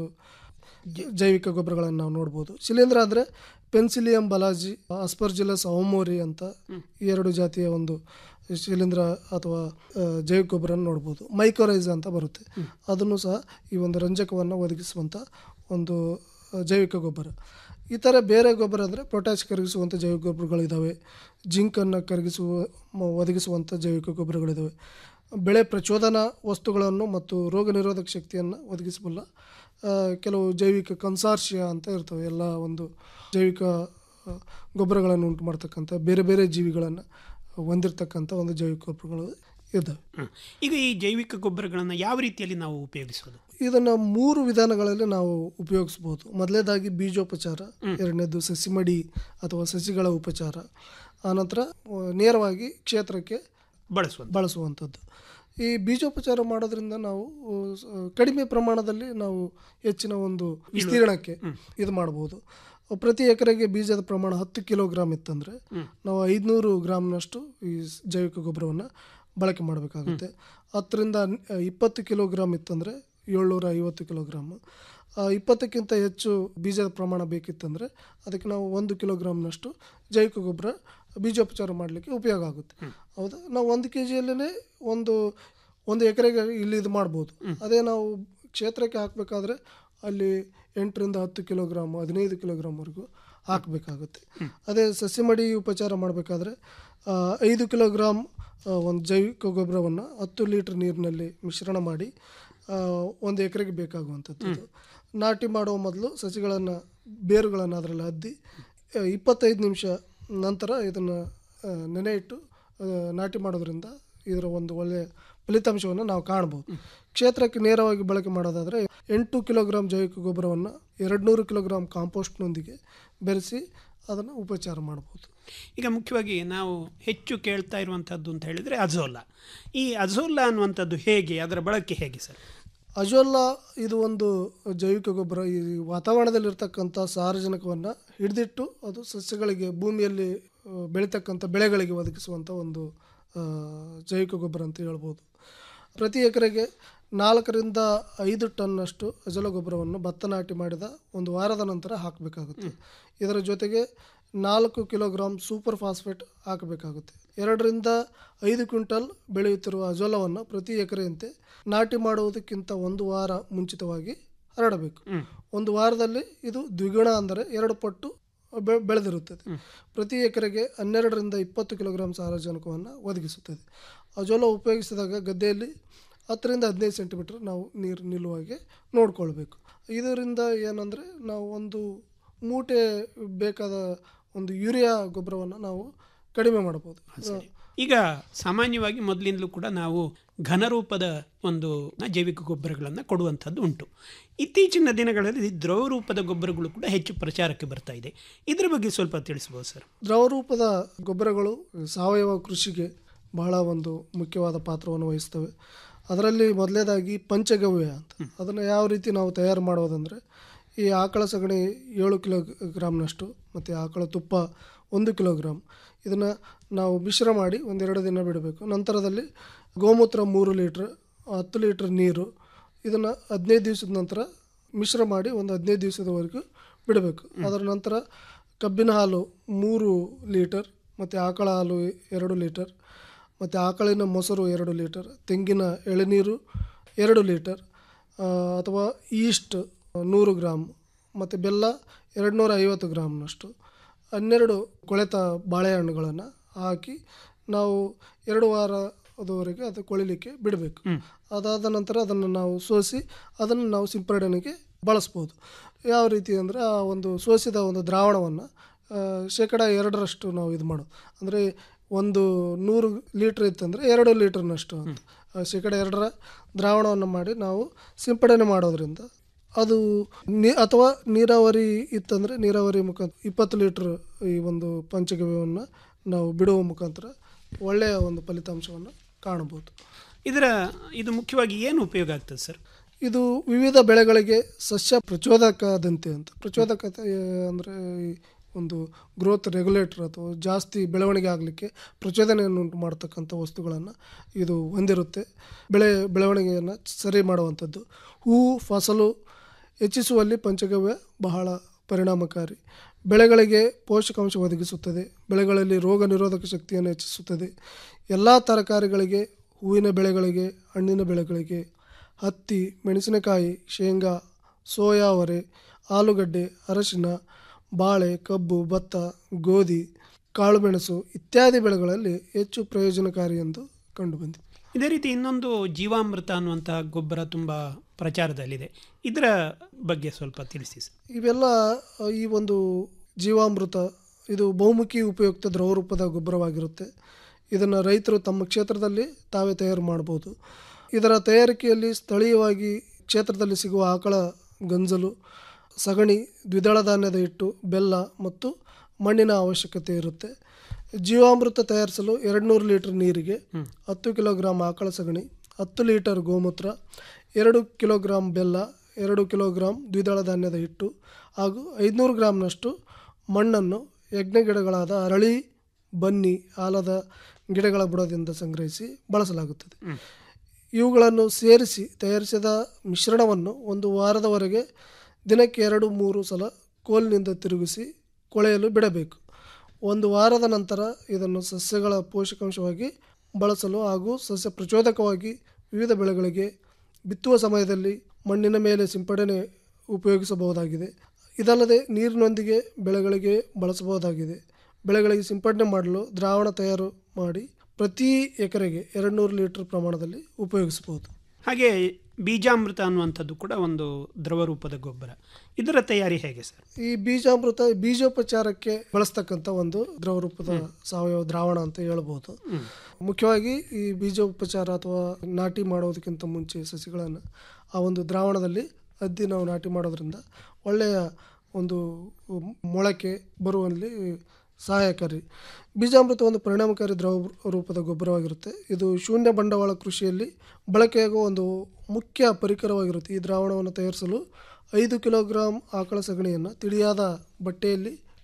ಜ- ಜೈವಿಕ ಗೊಬ್ಬರಗಳನ್ನು ನಾವು ನೋಡ್ಬೋದು ಶಿಲೀಂಧ್ರ ಅಂದರೆ ಪೆನ್ಸಿಲಿಯಂ ಬಲಾಜಿ ಅಸ್ಪರ್ಜಿಲಸ್ ಅವಮೋರಿ ಅಂತ ಈ ಎರಡು ಜಾತಿಯ ಒಂದು ಶಿಲೀಂಧ್ರ ಅಥವಾ ಆ, ಜೈವಿಕ ಗೊಬ್ಬರನ ನೋಡ್ಬೋದು ಮೈಕೋರೈಸ ಅಂತ ಬರುತ್ತೆ ಅದನ್ನು ಸಹ ಈ ಒಂದು ರಂಜಕವನ್ನು ಒದಗಿಸುವಂಥ ಒಂದು ಆ, ಜೈವಿಕ ಗೊಬ್ಬರ ಈ ಥರ ಬೇರೆ ಗೊಬ್ಬರ ಅಂದರೆ ಪೊಟ್ಯಾಶ್ ಕರಗಿಸುವಂಥ ಜೈವಿಕ ಗೊಬ್ಬರಗಳಿದ್ದಾವೆ ಜಿಂಕನ್ನು ಕರಗಿಸುವ ಮ- ಒದಗಿಸುವಂಥ ಜೈವಿಕ ಗೊಬ್ಬರಗಳಿದ್ದಾವೆ ಬೆಳೆ ಪ್ರಚೋದನಾ ವಸ್ತುಗಳನ್ನು ಮತ್ತು ರೋಗ ನಿರೋಧಕ ಶಕ್ತಿಯನ್ನು ಒದಗಿಸಬಲ್ಲ ಆ, ಕೆಲವು ಜೈವಿಕ ಕನ್ಸಾರ್ಷಿಯ ಅಂತ ಇರ್ತವೆ ಎಲ್ಲ ಒಂದು ಜೈವಿಕ ಆ, ಗೊಬ್ಬರಗಳನ್ನು ಉಂಟು ಮಾಡ್ತಕ್ಕಂಥ ಬೇರೆ ಬೇರೆ ಜೀವಿಗಳನ್ನು ಹೊಂದಿರತಕ್ಕಂಥ ಒಂದು ಜೈವಿಕ ಗೊಬ್ಬರಗಳು ಇದ್ದಾವೆ ಹ್ಮ್. ಈಗ ಈ ಜೈವಿಕ ಗೊಬ್ಬರಗಳನ್ನು ಯಾವ ರೀತಿಯಲ್ಲಿ ನಾವು ಉಪಯೋಗಿಸೋದು ಇದನ್ನು ಮೂರು ವಿಧಾನಗಳಲ್ಲಿ ನಾವು ಉಪಯೋಗಿಸ್ಬೋದು ಮೊದಲನೇದಾಗಿ ಬೀಜೋಪಚಾರ ಎರಡನೇದು ಸಸಿಮಡಿ ಅಥವಾ ಸಸಿಗಳ ಉಪಚಾರ ಆನಂತರ ಆ, ನೇರವಾಗಿ ಕ್ಷೇತ್ರಕ್ಕೆ ಬಳಸುವಂಥ ಬಳಸುವಂಥದ್ದು ಈ ಬೀಜೋಪಚಾರ ಮಾಡೋದ್ರಿಂದ ನಾವು ಆ, ಸ- ಕಡಿಮೆ ಪ್ರಮಾಣದಲ್ಲಿ ನಾವು ಹೆಚ್ಚಿನ ಒಂದು ವಿಸ್ತೀರ್ಣಕ್ಕೆ ಇದು ಮಾಡ್ಬೋದು ಪ್ರತಿ ಎಕರೆಗೆ ಬೀಜದ ಪ್ರಮಾಣ ಹತ್ತು ಕಿಲೋಗ್ರಾಮ್ ಇತ್ತಂದರೆ ನಾವು ಐದುನೂರು ಗ್ರಾಮ್ನಷ್ಟು ಈ ಸ್- ಜೈವಿಕ ಗೊಬ್ಬರವನ್ನು ಬಳಕೆ ಮಾಡಬೇಕಾಗುತ್ತೆ ಹತ್ತರಿಂದ ಹನ್- ಇಪ್ಪತ್ತು ಕಿಲೋಗ್ರಾಮ್ ಇತ್ತಂದರೆ ಏಳ್ನೂರ ಐವತ್ತು ಕಿಲೋಗ್ರಾಮ್ ಆ, ಇಪ್ಪತ್ತಕ್ಕಿಂತ ಹೆಚ್ಚು ಬೀಜದ ಪ್ರಮಾಣ ಬೇಕಿತ್ತಂದರೆ ಅದಕ್ಕೆ ನಾವು ಒಂದು ಕಿಲೋಗ್ರಾಮ್ನಷ್ಟು ಜೈವಿಕ ಗೊಬ್ಬರ ಬೀಜೋಪಚಾರ ಮಾಡಲಿಕ್ಕೆ ಉಪಯೋಗ ಆಗುತ್ತೆ ಹೌದಾ ನಾವು ಒಂದು ಕೆ ಜಿಯಲ್ಲೇ ಒಂದು ಒಂದು ಎಕರೆಗೆ ಇಲ್ಲಿ ಇದು ಮಾಡ್ಬೋದು ಅದೇ ನಾವು ಕ್ಷೇತ್ರಕ್ಕೆ ಹಾಕಬೇಕಾದ್ರೆ ಅಲ್ಲಿ ಎಂಟರಿಂದ ಹತ್ತು ಕಿಲೋಗ್ರಾಮ್ ಹದಿನೈದು ಕಿಲೋಗ್ರಾಮ್ವರೆಗೂ ಹಾಕಬೇಕಾಗುತ್ತೆ ಅದೇ ಸಸಿ ಮಡಿ ಉಪಚಾರ ಮಾಡಬೇಕಾದ್ರೆ ಐದು ಕಿಲೋಗ್ರಾಮ್ ಆ, ಒಂದು ಜೈವಿಕ ಗೊಬ್ಬರವನ್ನು ಹತ್ತು ಲೀಟ್ರ್ ನೀರಿನಲ್ಲಿ ಮಿಶ್ರಣ ಮಾಡಿ ಆ, ಒಂದು ಎಕರೆಗೆ ಬೇಕಾಗುವಂಥದ್ದು ಇದು. ನಾಟಿ ಮಾಡುವ ಮೊದಲು ಸಸಿಗಳನ್ನು ಬೇರುಗಳನ್ನು ಅದರಲ್ಲಿ ಅದ್ದಿ ಆ, ಇಪ್ಪತ್ತೈದು ನಿಮಿಷ ನಂತರ ಇದನ್ನು ನೆನೆ ಇಟ್ಟು ಆ, ನಾಟಿ ಮಾಡೋದ್ರಿಂದ ಇದರ ಒಂದು ಒಳ್ಳೆಯ ಫಲಿತಾಂಶವನ್ನು ನಾವು ಕಾಣ್ಬೋದು ಕ್ಷೇತ್ರಕ್ಕೆ ನೇರವಾಗಿ ಬಳಕೆ ಮಾಡೋದಾದರೆ ಎಂಟು ಕಿಲೋಗ್ರಾಮ್ ಜೈವಿಕ ಗೊಬ್ಬರವನ್ನು ಎರಡು ನೂರು ಕಿಲೋಗ್ರಾಮ್ ಕಾಂಪೋಸ್ಟ್ನೊಂದಿಗೆ ಬೆರೆಸಿ ಅದನ್ನು ಉಪಚಾರ ಮಾಡ್ಬೋದು ಈಗ ಮುಖ್ಯವಾಗಿ ನಾವು ಹೆಚ್ಚು ಕೇಳ್ತಾ ಇರುವಂಥದ್ದು ಅಂತ ಹೇಳಿದರೆ ಅಜೋಲಾ ಈ ಅಜೋಲಾ ಅನ್ನುವಂಥದ್ದು ಹೇಗೆ ಅದರ ಬಳಕೆ ಹೇಗೆ ಸರ್ ಅಜೋಲ್ಲಾ ಇದು ಒಂದು ಜೈವಿಕ ಗೊಬ್ಬರ ಈ ವಾತಾವರಣದಲ್ಲಿರ್ತಕ್ಕಂಥ ಸಾರಜನಕವನ್ನು ಹಿಡಿದಿಟ್ಟು ಅದು ಸಸ್ಯಗಳಿಗೆ ಭೂಮಿಯಲ್ಲಿ ಆ, ಬೆಳೀತಕ್ಕಂಥ ಬೆಳೆಗಳಿಗೆ ಒದಗಿಸುವಂಥ ಒಂದು ಆ, ಜೈವಿಕ ಗೊಬ್ಬರ ಅಂತ ಹೇಳ್ಬೋದು ಪ್ರತಿ ಎಕರೆಗೆ ನಾಲ್ಕರಿಂದ ಐದು ಟನ್ನಷ್ಟು ಅಜಲ ಗೊಬ್ಬರವನ್ನು ಭತ್ತ ನಾಟಿ ಮಾಡಿದ ಒಂದು ವಾರದ ನಂತರ ಹಾಕಬೇಕಾಗುತ್ತೆ ಇದರ ಜೊತೆಗೆ ನಾಲ್ಕು ಕಿಲೋಗ್ರಾಮ್ ಸೂಪರ್ ಫಾಸ್ಫೇಟ್ ಹಾಕಬೇಕಾಗುತ್ತೆ ಎರಡರಿಂದ ಐದು ಕ್ವಿಂಟಲ್ ಬೆಳೆಯುತ್ತಿರುವ ಅಜೋಲವನ್ನು ಪ್ರತಿ ಎಕರೆಯಂತೆ ನಾಟಿ ಮಾಡುವುದಕ್ಕಿಂತ ಒಂದು ವಾರ ಮುಂಚಿತವಾಗಿ ಹರಡಬೇಕು ಒಂದು ವಾರದಲ್ಲಿ ಇದು ದ್ವಿಗುಣ ಅಂದರೆ ಎರಡು ಪಟ್ಟು ಬೆ- ಬೆಳೆದಿರುತ್ತದೆ ಪ್ರತಿ ಎಕರೆಗೆ ಹನ್ನೆರಡರಿಂದ ಇಪ್ಪತ್ತು ಕಿಲೋಗ್ರಾಂ ಸಾರಜನಕವನ್ನು ಒದಗಿಸುತ್ತದೆ ಅಜೋಲ ಉಪಯೋಗಿಸಿದಾಗ ಗದ್ದೆಯಲ್ಲಿ ಹತ್ತರಿಂದ ಹದಿನೈದು ಸೆಂಟಿಮೀಟರ್ ನಾವು ನೀರು ನಿಲ್ಲುವಾಗೆ ನೋಡ್ಕೊಳ್ಬೇಕು ಇದರಿಂದ ಏನಂದರೆ ನಾವು ಒಂದು ಮೂಟೆ ಬೇಕಾದ ಒಂದು ಯೂರಿಯಾ ಗೊಬ್ಬರವನ್ನು ನಾವು ಕಡಿಮೆ ಮಾಡ್ಬೋದು ಈಗ ಸಾಮಾನ್ಯವಾಗಿ ಮೊದಲಿಂದಲೂ ಕೂಡ ನಾವು ಘನರೂಪದ ಒಂದು ಜೈವಿಕ ಗೊಬ್ಬರಗಳನ್ನು ಕೊಡುವಂಥದ್ದು ಉಂಟು ಇತ್ತೀಚಿನ ದಿನಗಳಲ್ಲಿ ದ್ರವ ರೂಪದ ಗೊಬ್ಬರಗಳು ಕೂಡ ಹೆಚ್ಚು ಪ್ರಚಾರಕ್ಕೆ ಬರ್ತಾ ಇದೆ ಇದರ ಬಗ್ಗೆ ಸ್ವಲ್ಪ ತಿಳಿಸ್ಬೋದು ಸರ್ ದ್ರವರೂಪದ ಗೊಬ್ಬರಗಳು ಸಾವಯವ ಕೃಷಿಗೆ ಬಹಳ ಒಂದು ಮುಖ್ಯವಾದ ಪಾತ್ರವನ್ನು ವಹಿಸ್ತವೆ ಅದರಲ್ಲಿ ಮೊದಲನೇದಾಗಿ ಪಂಚಗವ್ಯ ಅಂತ ಅದನ್ನು ಯಾವ ರೀತಿ ನಾವು ತಯಾರು ಮಾಡೋದಂದರೆ ಈ ಆಕಳ ಸಗಣಿ ಏಳು ಕಿಲೋ ಗ್ರಾಮ್ನಷ್ಟು ಮತ್ತು ಆಕಳ ತುಪ್ಪ ಒಂದು ಕಿಲೋಗ್ರಾಮ್ ಇದನ್ನು ನಾವು ಮಿಶ್ರ ಮಾಡಿ ಒಂದೆರಡು ದಿನ ಬಿಡಬೇಕು ನಂತರದಲ್ಲಿ ಗೋಮೂತ್ರ ಮೂರು ಲೀಟ್ರ್ ಹತ್ತು ಲೀಟ್ರ್ ನೀರು ಇದನ್ನು ಹದಿನೈದು ದಿವಸದ ನಂತರ ಮಿಶ್ರ ಮಾಡಿ ಒಂದು ಹದಿನೈದು ದಿವಸದವರೆಗೂ ಬಿಡಬೇಕು ಅದರ ನಂತರ ಕಬ್ಬಿನ ಹಾಲು ಮೂರು ಲೀಟರ್ ಮತ್ತು ಆಕಳ ಹಾಲು ಎರಡು ಲೀಟರ್ ಮತ್ತು ಆಕಳಿನ ಮೊಸರು ಎರಡು ಲೀಟರ್ ತೆಂಗಿನ ಎಳೆನೀರು ಎರಡು ಲೀಟರ್ ಆ, ಅಥವಾ ಈಸ್ಟ್ ನೂರು ಗ್ರಾಮ್ ಮತ್ತು ಬೆಲ್ಲ ಎರಡು ನೂರ ಐವತ್ತು ಗ್ರಾಮ್ನಷ್ಟು ಹನ್ನೆರಡು ಕೊಳೆತ ಬಾಳೆಹಣ್ಣುಗಳನ್ನು ಹಾಕಿ ನಾವು ಎರಡು ವಾರದವರೆಗೆ ಅದು ಕೊಳಿಲಿಕ್ಕೆ ಬಿಡಬೇಕು ಅದಾದ ನಂತರ ಅದನ್ನು ನಾವು ಸೋಸಿ ಅದನ್ನು ನಾವು ಸಿಂಪಡಣೆಗೆ ಬಳಸ್ಬೋದು ಯಾವ ರೀತಿ ಅಂದರೆ ಆ ಒಂದು ಸೋಸಿದ ಒಂದು ದ್ರಾವಣವನ್ನು ಶೇಕಡ ಎರಡರಷ್ಟು ನಾವು ಇದು ಮಾಡೋದು ಅಂದರೆ ಒಂದು ನೂರು ಲೀಟ್ರ್ ಇತ್ತಂದರೆ ಎರಡು ಲೀಟ್ರ್ನಷ್ಟು ಅಂತ ಆ, ಶೇಕಡ ಎರಡರ ದ್ರಾವಣವನ್ನು ಮಾಡಿ ನಾವು ಸಿಂಪಡಣೆ ಮಾಡೋದ್ರಿಂದ ಅದು ನೀ ಅಥವಾ ನೀರಾವರಿ ಇತ್ತಂದರೆ ನೀರಾವರಿ ಮುಖಾಂತರ ಇಪ್ಪತ್ತು ಲೀಟ್ರ್ ಈ ಒಂದು ಪಂಚಗವ್ಯವನ್ನು ನಾವು ಬಿಡುವ ಮುಖಾಂತರ ಒಳ್ಳೆಯ ಒಂದು ಫಲಿತಾಂಶವನ್ನು ಕಾಣಬಹುದು ಇದರ ಇದು ಮುಖ್ಯವಾಗಿ ಏನು ಉಪಯೋಗ ಆಗ್ತದೆ ಸರ್ ಇದು ವಿವಿಧ ಬೆಳೆಗಳಿಗೆ ಸಸ್ಯ ಪ್ರಚೋದಕದಂತೆ ಅಂತ ಪ್ರಚೋದಕತೆ ಅಂದರೆ ಒಂದು ಗ್ರೋತ್ ರೆಗ್ಯುಲೇಟರ್ ಅಥವಾ ಜಾಸ್ತಿ ಬೆಳವಣಿಗೆ ಆಗಲಿಕ್ಕೆ ಪ್ರಚೋದನೆಯನ್ನು ಉಂಟು ಮಾಡತಕ್ಕಂಥ ವಸ್ತುಗಳನ್ನು ಇದು ಹೊಂದಿರುತ್ತೆ ಬೆಳೆ ಬೆಳವಣಿಗೆಯನ್ನು ಸರಿ ಮಾಡುವಂಥದ್ದು ಹೂವು ಫಸಲು ಹೆಚ್ಚಿಸುವಲ್ಲಿ ಪಂಚಗವ್ಯ ಬಹಳ ಪರಿಣಾಮಕಾರಿ ಬೆಳೆಗಳಿಗೆ ಪೋಷಕಾಂಶ ಒದಗಿಸುತ್ತದೆ ಬೆಳೆಗಳಲ್ಲಿ ರೋಗ ನಿರೋಧಕ ಶಕ್ತಿಯನ್ನು ಹೆಚ್ಚಿಸುತ್ತದೆ ಎಲ್ಲ ತರಕಾರಿಗಳಿಗೆ ಹೂವಿನ ಬೆಳೆಗಳಿಗೆ ಹಣ್ಣಿನ ಬೆಳೆಗಳಿಗೆ ಹತ್ತಿ ಮೆಣಸಿನಕಾಯಿ ಶೇಂಗಾ ಸೋಯಾ ಹೊರೆ ಆಲೂಗಡ್ಡೆ ಅರಶಿನ ಬಾಳೆ ಕಬ್ಬು ಭತ್ತ ಗೋಧಿ ಕಾಳುಮೆಣಸು ಇತ್ಯಾದಿ ಬೆಳೆಗಳಲ್ಲಿ ಹೆಚ್ಚು ಪ್ರಯೋಜನಕಾರಿ ಎಂದು ಕಂಡುಬಂದಿದೆ ಇದೇ ರೀತಿ ಇನ್ನೊಂದು ಜೀವಾಮೃತ ಅನ್ನುವಂತಹ ಗೊಬ್ಬರ ತುಂಬ ಪ್ರಚಾರದಲ್ಲಿದೆ ಇದರ ಬಗ್ಗೆ ಸ್ವಲ್ಪ ತಿಳಿಸಿ ಸರ್ ಇವೆಲ್ಲ ಅ, ಈ ಒಂದು ಜೀವಾಮೃತ ಇದು ಬಹುಮುಖಿ ಉಪಯುಕ್ತ ದ್ರವರೂಪದ ಗೊಬ್ಬರವಾಗಿರುತ್ತೆ ಇದನ್ನು ರೈತರು ತಮ್ಮ ಕ್ಷೇತ್ರದಲ್ಲಿ ತಾವೇ ತಯಾರು ಮಾಡ್ಬೋದು ಇದರ ತಯಾರಿಕೆಯಲ್ಲಿ ಸ್ಥಳೀಯವಾಗಿ ಕ್ಷೇತ್ರದಲ್ಲಿ ಸಿಗುವ ಆಕಳ ಗಂಜಲು ಸಗಣಿ ದ್ವಿದಳ ಧಾನ್ಯದ ಹಿಟ್ಟು ಬೆಲ್ಲ ಮತ್ತು ಮಣ್ಣಿನ ಅವಶ್ಯಕತೆ ಇರುತ್ತೆ ಜೀವಾಮೃತ ತಯಾರಿಸಲು ಎರಡು ನೂರು ಲೀಟರ್ ನೀರಿಗೆ ಹತ್ತು ಕಿಲೋಗ್ರಾಂ ಆಕಳ ಸಗಣಿ ಹತ್ತು ಲೀಟರ್ ಗೋಮೂತ್ರ ಎರಡು ಕಿಲೋಗ್ರಾಂ ಬೆಲ್ಲ ಎರಡು ಕಿಲೋಗ್ರಾಂ ದ್ವಿದಳ ಧಾನ್ಯದ ಹಿಟ್ಟು ಹಾಗೂ ಐದುನೂರು ಗ್ರಾಂನಷ್ಟು ಮಣ್ಣನ್ನು ಯಜ್ಞ ಗಿಡಗಳಾದ ಅರಳಿ ಬನ್ನಿ ಆಲದ ಗಿಡಗಳ ಬುಡದಿಂದ ಸಂಗ್ರಹಿಸಿ ಬಳಸಲಾಗುತ್ತದೆ ಇವುಗಳನ್ನು ಸೇರಿಸಿ ತಯಾರಿಸಿದ ಮಿಶ್ರಣವನ್ನು ಒಂದು ವಾರದವರೆಗೆ ದಿನಕ್ಕೆ ಎರಡು ಮೂರು ಸಲ ಕೋಲಿನಿಂದ ತಿರುಗಿಸಿ ಕೊಳೆಯಲು ಬಿಡಬೇಕು ಒಂದು ವಾರದ ನಂತರ ಇದನ್ನು ಸಸ್ಯಗಳ ಪೋಷಕಾಂಶವಾಗಿ ಬಳಸಲು ಹಾಗೂ ಸಸ್ಯ ಪ್ರಚೋದಕವಾಗಿ ವಿವಿಧ ಬೆಳೆಗಳಿಗೆ ಬಿತ್ತುವ ಸಮಯದಲ್ಲಿ ಮಣ್ಣಿನ ಮೇಲೆ ಸಿಂಪಡಣೆ ಉಪಯೋಗಿಸಬಹುದಾಗಿದೆ ಇದಲ್ಲದೆ ನೀರಿನೊಂದಿಗೆ ಬೆಳೆಗಳಿಗೆ ಬಳಸಬಹುದಾಗಿದೆ ಬೆಳೆಗಳಿಗೆ ಸಿಂಪಡಣೆ ಮಾಡಲು ದ್ರಾವಣ ತಯಾರು ಮಾಡಿ ಪ್ರತಿ ಎಕರೆಗೆ ಎರಡು ನೂರು ಲೀಟರ್ ಪ್ರಮಾಣದಲ್ಲಿ ಉಪಯೋಗಿಸಬಹುದು ಹಾಗೆ ಬೀಜಾಮೃತ ಅನ್ನುವಂಥದ್ದು ಕೂಡ ಒಂದು ದ್ರವ ರೂಪದ ಗೊಬ್ಬರ ಇದರ ತಯಾರಿ ಹೇಗೆ ಸರ್ ಈ ಬೀಜಾಮೃತ ಬೀಜೋಪಚಾರಕ್ಕೆ ಬಳಸ್ತಕ್ಕಂಥ ಒಂದು ದ್ರವ ರೂಪದ ಸಾವಯವ ದ್ರಾವಣ ಅಂತ ಹೇಳ್ಬೋದು ಮುಖ್ಯವಾಗಿ ಈ ಬೀಜೋಪಚಾರ ಅಥವಾ ನಾಟಿ ಮಾಡೋದಕ್ಕಿಂತ ಮುಂಚೆ ಸಸಿಗಳನ್ನು ಆ ಒಂದು ದ್ರಾವಣದಲ್ಲಿ ಅದ್ದಿ ನಾವು ನಾಟಿ ಮಾಡೋದ್ರಿಂದ ಒಳ್ಳೆಯ ಒಂದು ಮೊಳಕೆ ಬರುವಲ್ಲಿ ಸಹಾಯಕಾರಿ ಬೀಜಾಮೃತ ಒಂದು ಪರಿಣಾಮಕಾರಿ ದ್ರವ ರೂಪದ ಗೊಬ್ಬರವಾಗಿರುತ್ತೆ ಇದು ಶೂನ್ಯ ಬಂಡವಾಳ ಕೃಷಿಯಲ್ಲಿ ಬಳಕೆಯಾಗುವ ಒಂದು ಮುಖ್ಯ ಪರಿಕರವಾಗಿರುತ್ತೆ ಈ ದ್ರಾವಣವನ್ನು ತಯಾರಿಸಲು ಐದು ಕಿಲೋಗ್ರಾಂ ಆಕಳ ಸಗಣಿಯನ್ನು ತಿಳಿಯಾದ ಬಟ್ಟೆಯಲ್ಲಿ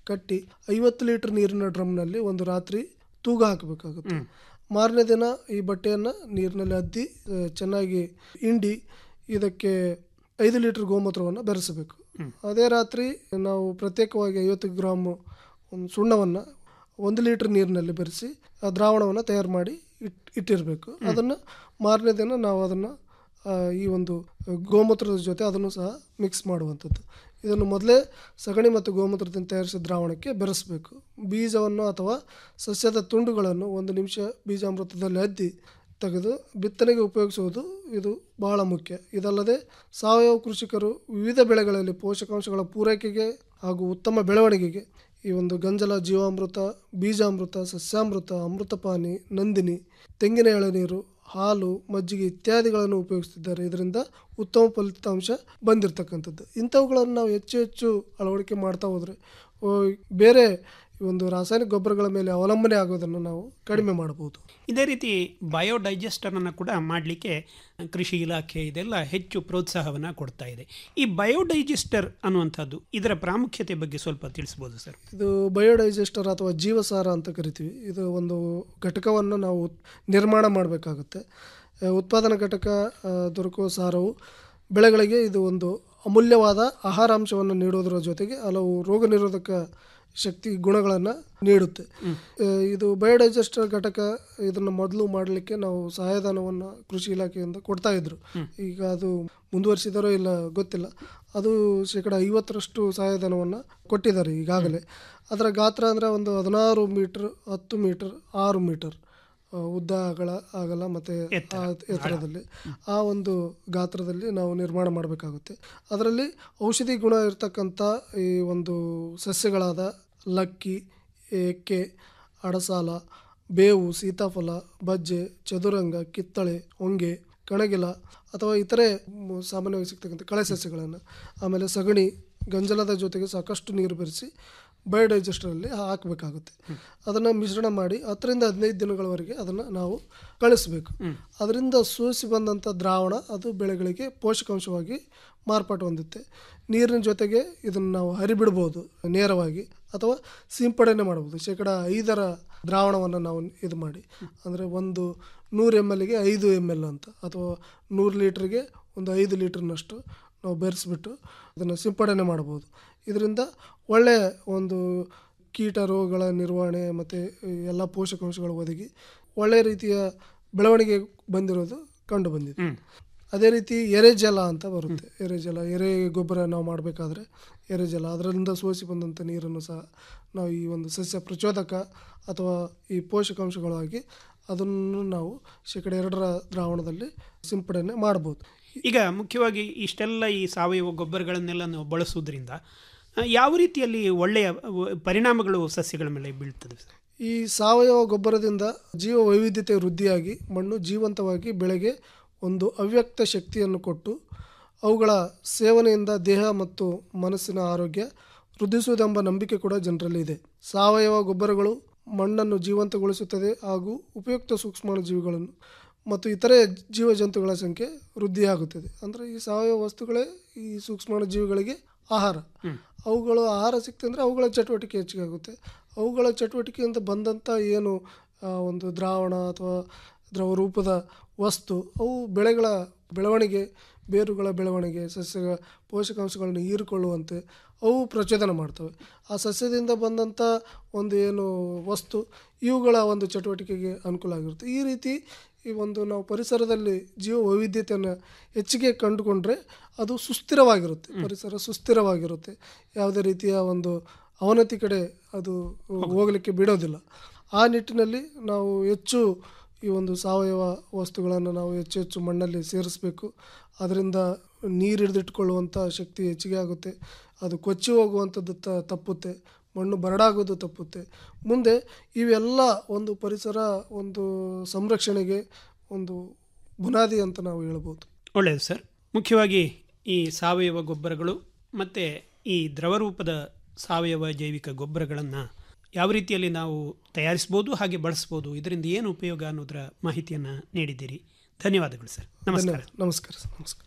ಕಟ್ಟಿ ಐವತ್ತು ಲೀಟರ್ ನೀರಿನ ಡ್ರಮ್ನಲ್ಲಿ ಒಂದು ರಾತ್ರಿ ತೂಗ ಹಾಕಬೇಕಾಗುತ್ತೆ ಮಾರನೇ ದಿನ ಈ ಬಟ್ಟೆಯನ್ನು ನೀರಿನಲ್ಲಿ ಅದ್ದಿ ಆ, ಚೆನ್ನಾಗಿ ಹಿಂಡಿ ಇದಕ್ಕೆ ಐದು ಲೀಟರ್ ಗೋಮೂತ್ರವನ್ನು ಬೆರೆಸಬೇಕು ಅದೇ ರಾತ್ರಿ ನಾವು ಪ್ರತ್ಯೇಕವಾಗಿ ಐವತ್ತು ಗ್ರಾಮ್ ಒಂದು ಸುಣ್ಣವನ್ನು ಒಂದು ಲೀಟರ್ ನೀರಿನಲ್ಲಿ ಬೆರೆಸಿ ಆ ದ್ರಾವಣವನ್ನು ತಯಾರು ಮಾಡಿ ಇಟ್ ಇಟ್ಟಿರಬೇಕು ಅದನ್ನು ಮಾರನೇ ದಿನ ನಾವು ಅದನ್ನು ಆ, ಈ ಒಂದು ಗೋಮೂತ್ರದ ಜೊತೆ ಅದನ್ನು ಸಹ ಮಿಕ್ಸ್ ಮಾಡುವಂಥದ್ದು ಇದನ್ನು ಮೊದಲೇ ಸಗಣಿ ಮತ್ತು ಗೋಮೂತ್ರದಿಂದ ತಯಾರಿಸಿದ ದ್ರಾವಣಕ್ಕೆ ಬೆರೆಸಬೇಕು ಬೀಜವನ್ನು ಅಥವಾ ಸಸ್ಯದ ತುಂಡುಗಳನ್ನು ಒಂದು ನಿಮಿಷ ಬೀಜಾಮೃತದಲ್ಲಿ ಅದ್ದಿ ತೆಗೆದು ಬಿತ್ತನೆಗೆ ಉಪಯೋಗಿಸುವುದು ಇದು ಬಹಳ ಮುಖ್ಯ ಇದಲ್ಲದೆ ಸಾವಯವ ಕೃಷಿಕರು ವಿವಿಧ ಬೆಳೆಗಳಲ್ಲಿ ಪೋಷಕಾಂಶಗಳ ಪೂರೈಕೆಗೆ ಹಾಗೂ ಉತ್ತಮ ಬೆಳವಣಿಗೆಗೆ ಈ ಒಂದು ಗಂಜಲ ಜೀವಾಮೃತ ಬೀಜಾಮೃತ ಸಸ್ಯಾಮೃತ ಅಮೃತಪಾನಿ ನಂದಿನಿ ತೆಂಗಿನ ಎಳನೀರು ಹಾಲು ಮಜ್ಜಿಗೆ ಇತ್ಯಾದಿಗಳನ್ನು ಉಪಯೋಗಿಸ್ತಿದ್ದಾರೆ ಇದರಿಂದ ಉತ್ತಮ ಫಲಿತಾಂಶ ಬಂದಿರತಕ್ಕಂಥದ್ದು ಇಂಥವುಗಳನ್ನು ನಾವು ಹೆಚ್ಚು ಹೆಚ್ಚು ಅಳವಡಿಕೆ ಮಾಡ್ತಾ ಹೋದರೆ ಓ, ಬೇರೆ ಈ ಒಂದು ರಾಸಾಯನಿಕ ಗೊಬ್ಬರಗಳ ಮೇಲೆ ಅವಲಂಬನೆ ಆಗೋದನ್ನು ನಾವು ಕಡಿಮೆ ಮಾಡಬಹುದು ಇದೇ ರೀತಿ ಬಯೋಡೈಜೆಸ್ಟರನ್ನು ಕೂಡ ಮಾಡಲಿಕ್ಕೆ ಕೃಷಿ ಇಲಾಖೆ ಇದೆಲ್ಲ ಹೆಚ್ಚು ಪ್ರೋತ್ಸಾಹವನ್ನು ಕೊಡ್ತಾ ಇದೆ ಈ ಬಯೋಡೈಜೆಸ್ಟರ್ ಅನ್ನುವಂಥದ್ದು ಇದರ ಪ್ರಾಮುಖ್ಯತೆ ಬಗ್ಗೆ ಸ್ವಲ್ಪ ತಿಳಿಸ್ಬೋದು ಸರ್ ಇದು ಬಯೋಡೈಜೆಸ್ಟರ್ ಅಥವಾ ಜೀವಸಾರ ಅಂತ ಕರಿತೀವಿ ಇದು ಒಂದು ಘಟಕವನ್ನು ನಾವು ಉತ್- ನಿರ್ಮಾಣ ಮಾಡಬೇಕಾಗುತ್ತೆ ಆ, ಉತ್ಪಾದನಾ ಘಟಕ ಆ, ದೊರಕುವ ಸಾರವು ಬೆಳೆಗಳಿಗೆ ಇದು ಒಂದು ಅಮೂಲ್ಯವಾದ ಆಹಾರಾಂಶವನ್ನು ನೀಡೋದರ ಜೊತೆಗೆ ಹಲವು ರೋಗ ನಿರೋಧಕ ಶಕ್ತಿ ಗುಣಗಳನ್ನು ನೀಡುತ್ತೆ ಆ, ಇದು ಬಯೋಡೈಜೆಸ್ಟರ್ ಘಟಕ ಇದನ್ನು ಮೊದಲು ಮಾಡಲಿಕ್ಕೆ ನಾವು ಸಹಾಯಧನವನ್ನು ಕೃಷಿ ಇಲಾಖೆಯಿಂದ ಕೊಡ್ತಾ ಇದ್ರು ಈಗ ಅದು ಮುಂದುವರಿಸಿದಾರೋ ಇಲ್ಲ ಗೊತ್ತಿಲ್ಲ ಅದು ಶೇಕಡ ಐವತ್ತರಷ್ಟು ಸಹಾಯಧನವನ್ನು ಕೊಟ್ಟಿದ್ದಾರೆ ಈಗಾಗಲೇ ಅದರ ಗಾತ್ರ ಅಂದರೆ ಒಂದು ಹದಿನಾರು ಮೀಟ್ರ್ ಹತ್ತು ಮೀಟರ್ ಆರು ಮೀಟರ್ ಆ, ಉದ್ದ ಅಗಲ ಆಗಲ್ಲ ಮತ್ತು ಆ ಎತ್ತರದಲ್ಲಿ ಆ ಒಂದು ಗಾತ್ರದಲ್ಲಿ ನಾವು ನಿರ್ಮಾಣ ಮಾಡಬೇಕಾಗುತ್ತೆ ಅದರಲ್ಲಿ ಔಷಧಿ ಗುಣ ಇರತಕ್ಕಂಥ ಈ ಒಂದು ಸಸ್ಯಗಳಾದ ಲಕ್ಕಿ ಎಕ್ಕೆ ಅಡಸಾಲ ಬೇವು ಸೀತಾಫಲ ಬಜ್ಜೆ ಚದುರಂಗ ಕಿತ್ತಳೆ ಹೊಂಗೆ ಕಣಗಿಲ ಅಥವಾ ಇತರೆ ಮ್, ಸಾಮಾನ್ಯವಾಗಿ ಸಿಗ್ತಕ್ಕಂಥ ಕಳೆ ಸಸ್ಯಗಳನ್ನು ಆಮೇಲೆ ಸಗಣಿ ಗಂಜಲದ ಜೊತೆಗೆ ಸಾಕಷ್ಟು ನೀರು ಬೆರೆಸಿ ಬಯೋಡೈಜೆಸ್ಟರಲ್ಲಿ ಹಾಕಬೇಕಾಗುತ್ತೆ ಅದನ್ನು ಮಿಶ್ರಣ ಮಾಡಿ ಹತ್ತರಿಂದ ಹದಿನೈದು ದಿನಗಳವರೆಗೆ ಅದನ್ನು ನಾವು ಕಳಿಸ್ಬೇಕು ಅದರಿಂದ ಸೋಸಿ ಬಂದಂಥ ದ್ರಾವಣ ಅದು ಬೆಳೆಗಳಿಗೆ ಪೋಷಕಾಂಶವಾಗಿ ಮಾರ್ಪಾಟು ಹೊಂದುತ್ತೆ ನೀರಿನ ಜೊತೆಗೆ ಇದನ್ನು ನಾವು ಹರಿಬಿಡ್ಬೋದು ನೇರವಾಗಿ ಅಥವಾ ಸಿಂಪಡಣೆ ಮಾಡ್ಬೋದು ಶೇಕಡ ಐದರ ದ್ರಾವಣವನ್ನು ನಾವು ಇದು ಮಾಡಿ ಅಂದರೆ ಒಂದು ನೂರು ಎಮ್ ಎಲ್ಗೆ ಐದು ಎಮ್ ಎಲ್ ಅಂತ ಅಥವಾ ನೂರು ಲೀಟ್ರಿಗೆ ಒಂದು ಐದು ಲೀಟ್ರ್ನಷ್ಟು ನಾವು ಬೆರೆಸ್ಬಿಟ್ಟು ಅದನ್ನು ಸಿಂಪಡಣೆ ಮಾಡ್ಬೋದು ಇದರಿಂದ ಒಳ್ಳೆಯ ಒಂದು ಕೀಟ ರೋಗಗಳ ನಿರ್ವಹಣೆ ಮತ್ತು ಎಲ್ಲ ಪೋಷಕಾಂಶಗಳು ಒದಗಿ ಒಳ್ಳೆಯ ರೀತಿಯ ಬೆಳವಣಿಗೆ ಬಂದಿರೋದು ಕಂಡು ಬಂದಿದೆ ಅದೇ ರೀತಿ ಎರೆಜಲ ಅಂತ ಬರುತ್ತೆ ಎರೆಜಲ ಎರೆ ಗೊಬ್ಬರ ನಾವು ಮಾಡಬೇಕಾದ್ರೆ ಎರೆಜಲ ಅದರಿಂದ ಸೋಸಿ ಬಂದಂಥ ನೀರನ್ನು ಸಹ ನಾವು ಈ ಒಂದು ಸಸ್ಯ ಪ್ರಚೋದಕ ಅಥವಾ ಈ ಪೋಷಕಾಂಶಗಳಾಗಿ ಅದನ್ನು ನಾವು ಶೇಕಡ ಎರಡರ ದ್ರಾವಣದಲ್ಲಿ ಸಿಂಪಡಣೆ ಮಾಡ್ಬೋದು ಈಗ ಮುಖ್ಯವಾಗಿ ಇಷ್ಟೆಲ್ಲ ಈ ಸಾವಯವ ಗೊಬ್ಬರಗಳನ್ನೆಲ್ಲ ನಾವು ಬಳಸೋದ್ರಿಂದ ಆ, ಯಾವ ರೀತಿಯಲ್ಲಿ ಒಳ್ಳೆಯ ವ- ಪರಿಣಾಮಗಳು ಸಸ್ಯಗಳ ಮೇಲೆ ಬೀಳ್ತದೆ ಸರ್ ಈ ಸಾವಯವ ಗೊಬ್ಬರದಿಂದ ಜೀವ ವೈವಿಧ್ಯತೆ ವೃದ್ಧಿಯಾಗಿ ಮಣ್ಣು ಜೀವಂತವಾಗಿ ಬೆಳೆಗೆ ಒಂದು ಅವ್ಯಕ್ತ ಶಕ್ತಿಯನ್ನು ಕೊಟ್ಟು ಅವುಗಳ ಸೇವನೆಯಿಂದ ದೇಹ ಮತ್ತು ಮನಸ್ಸಿನ ಆರೋಗ್ಯ ವೃದ್ಧಿಸುವುದೆಂಬ ನಂಬಿಕೆ ಕೂಡ ಜನರಲ್ಲಿ ಇದೆ ಸಾವಯವ ಗೊಬ್ಬರಗಳು ಮಣ್ಣನ್ನು ಜೀವಂತಗೊಳಿಸುತ್ತದೆ ಹಾಗೂ ಉಪಯುಕ್ತ ಸೂಕ್ಷ್ಮಾಣುಜೀವಿಗಳನ್ನು ಮತ್ತು ಇತರೆ ಜೀವಜಂತುಗಳ ಸಂಖ್ಯೆ ವೃದ್ಧಿಯಾಗುತ್ತದೆ ಅಂದರೆ ಈ ಸಾವಯವ ವಸ್ತುಗಳೇ ಈ ಸೂಕ್ಷ್ಮಾಣುಜೀವಿಗಳಿಗೆ ಆಹಾರ ಅವುಗಳು ಆಹಾರ ಸಿಕ್ತಂದ್ರೆ ಅವುಗಳ ಚಟುವಟಿಕೆ ಹೆಚ್ಚಿಗೆ ಆಗುತ್ತೆ ಅವುಗಳ ಚಟುವಟಿಕೆಯಿಂದ ಬಂದಂಥ ಏನು ಆ, ಒಂದು ದ್ರಾವಣ ಅಥವಾ ದ್ರವ ರೂಪದ ವಸ್ತು ಅವು ಬೆಳೆಗಳ ಬೆಳವಣಿಗೆ ಬೇರುಗಳ ಬೆಳವಣಿಗೆ ಸಸ್ಯ ಪೋಷಕಾಂಶಗಳನ್ನು ಹೀರಿಕೊಳ್ಳುವಂತೆ ಅವು ಪ್ರಚೋದನೆ ಮಾಡ್ತವೆ ಆ ಸಸ್ಯದಿಂದ ಬಂದಂಥ ಒಂದು ಏನು ವಸ್ತು ಇವುಗಳ ಒಂದು ಚಟುವಟಿಕೆಗೆ ಅನುಕೂಲ ಆಗಿರುತ್ತೆ ಈ ರೀತಿ ಈ ಒಂದು ನಾವು ಪರಿಸರದಲ್ಲಿ ಜೀವ ವೈವಿಧ್ಯತೆಯನ್ನು ಹೆಚ್ಚಿಗೆ ಕಂಡುಕೊಂಡ್ರೆ ಅದು ಸುಸ್ಥಿರವಾಗಿರುತ್ತೆ ಪರಿಸರ ಸುಸ್ಥಿರವಾಗಿರುತ್ತೆ ಯಾವುದೇ ರೀತಿಯ ಒಂದು ಅವನತಿ ಕಡೆ ಅದು ಹೋಗಲಿಕ್ಕೆ ಬಿಡೋದಿಲ್ಲ ಆ ನಿಟ್ಟಿನಲ್ಲಿ ನಾವು ಹೆಚ್ಚು ಈ ಒಂದು ಸಾವಯವ ವಸ್ತುಗಳನ್ನು ನಾವು ಹೆಚ್ಚು ಹೆಚ್ಚು ಮಣ್ಣಲ್ಲಿ ಸೇರಿಸಬೇಕು ಅದರಿಂದ ನೀರು ಹಿಡಿದಿಟ್ಕೊಳ್ಳುವಂಥ ಶಕ್ತಿ ಹೆಚ್ಚಿಗೆ ಆಗುತ್ತೆ ಅದು ಕೊಚ್ಚಿ ಹೋಗುವಂಥದ್ದು ತ ತಪ್ಪುತ್ತೆ ಮಣ್ಣು ಬರಡಾಗೋದು ತಪ್ಪುತ್ತೆ ಮುಂದೆ ಇವೆಲ್ಲ ಒಂದು ಪರಿಸರ ಒಂದು ಸಂರಕ್ಷಣೆಗೆ ಒಂದು ಬುನಾದಿ ಅಂತ ನಾವು ಹೇಳ್ಬೋದು ಒಳ್ಳೆಯದು ಸರ್ ಮುಖ್ಯವಾಗಿ ಈ ಸಾವಯವ ಗೊಬ್ಬರಗಳು ಮತ್ತು ಈ ದ್ರವರೂಪದ ಸಾವಯವ ಜೈವಿಕ ಗೊಬ್ಬರಗಳನ್ನು ಯಾವ ರೀತಿಯಲ್ಲಿ ನಾವು ತಯಾರಿಸ್ಬೋದು ಹಾಗೆ ಬಳಸ್ಬೋದು ಇದರಿಂದ ಏನು ಉಪಯೋಗ ಅನ್ನೋದರ ಮಾಹಿತಿಯನ್ನು ನೀಡಿದ್ದೀರಿ ಧನ್ಯವಾದಗಳು ಸರ್ ನಮಸ್ಕಾರ ಧನ್ಯವಾದ. ನಮಸ್ಕಾರ ಸರ್ ನಮಸ್ಕಾರ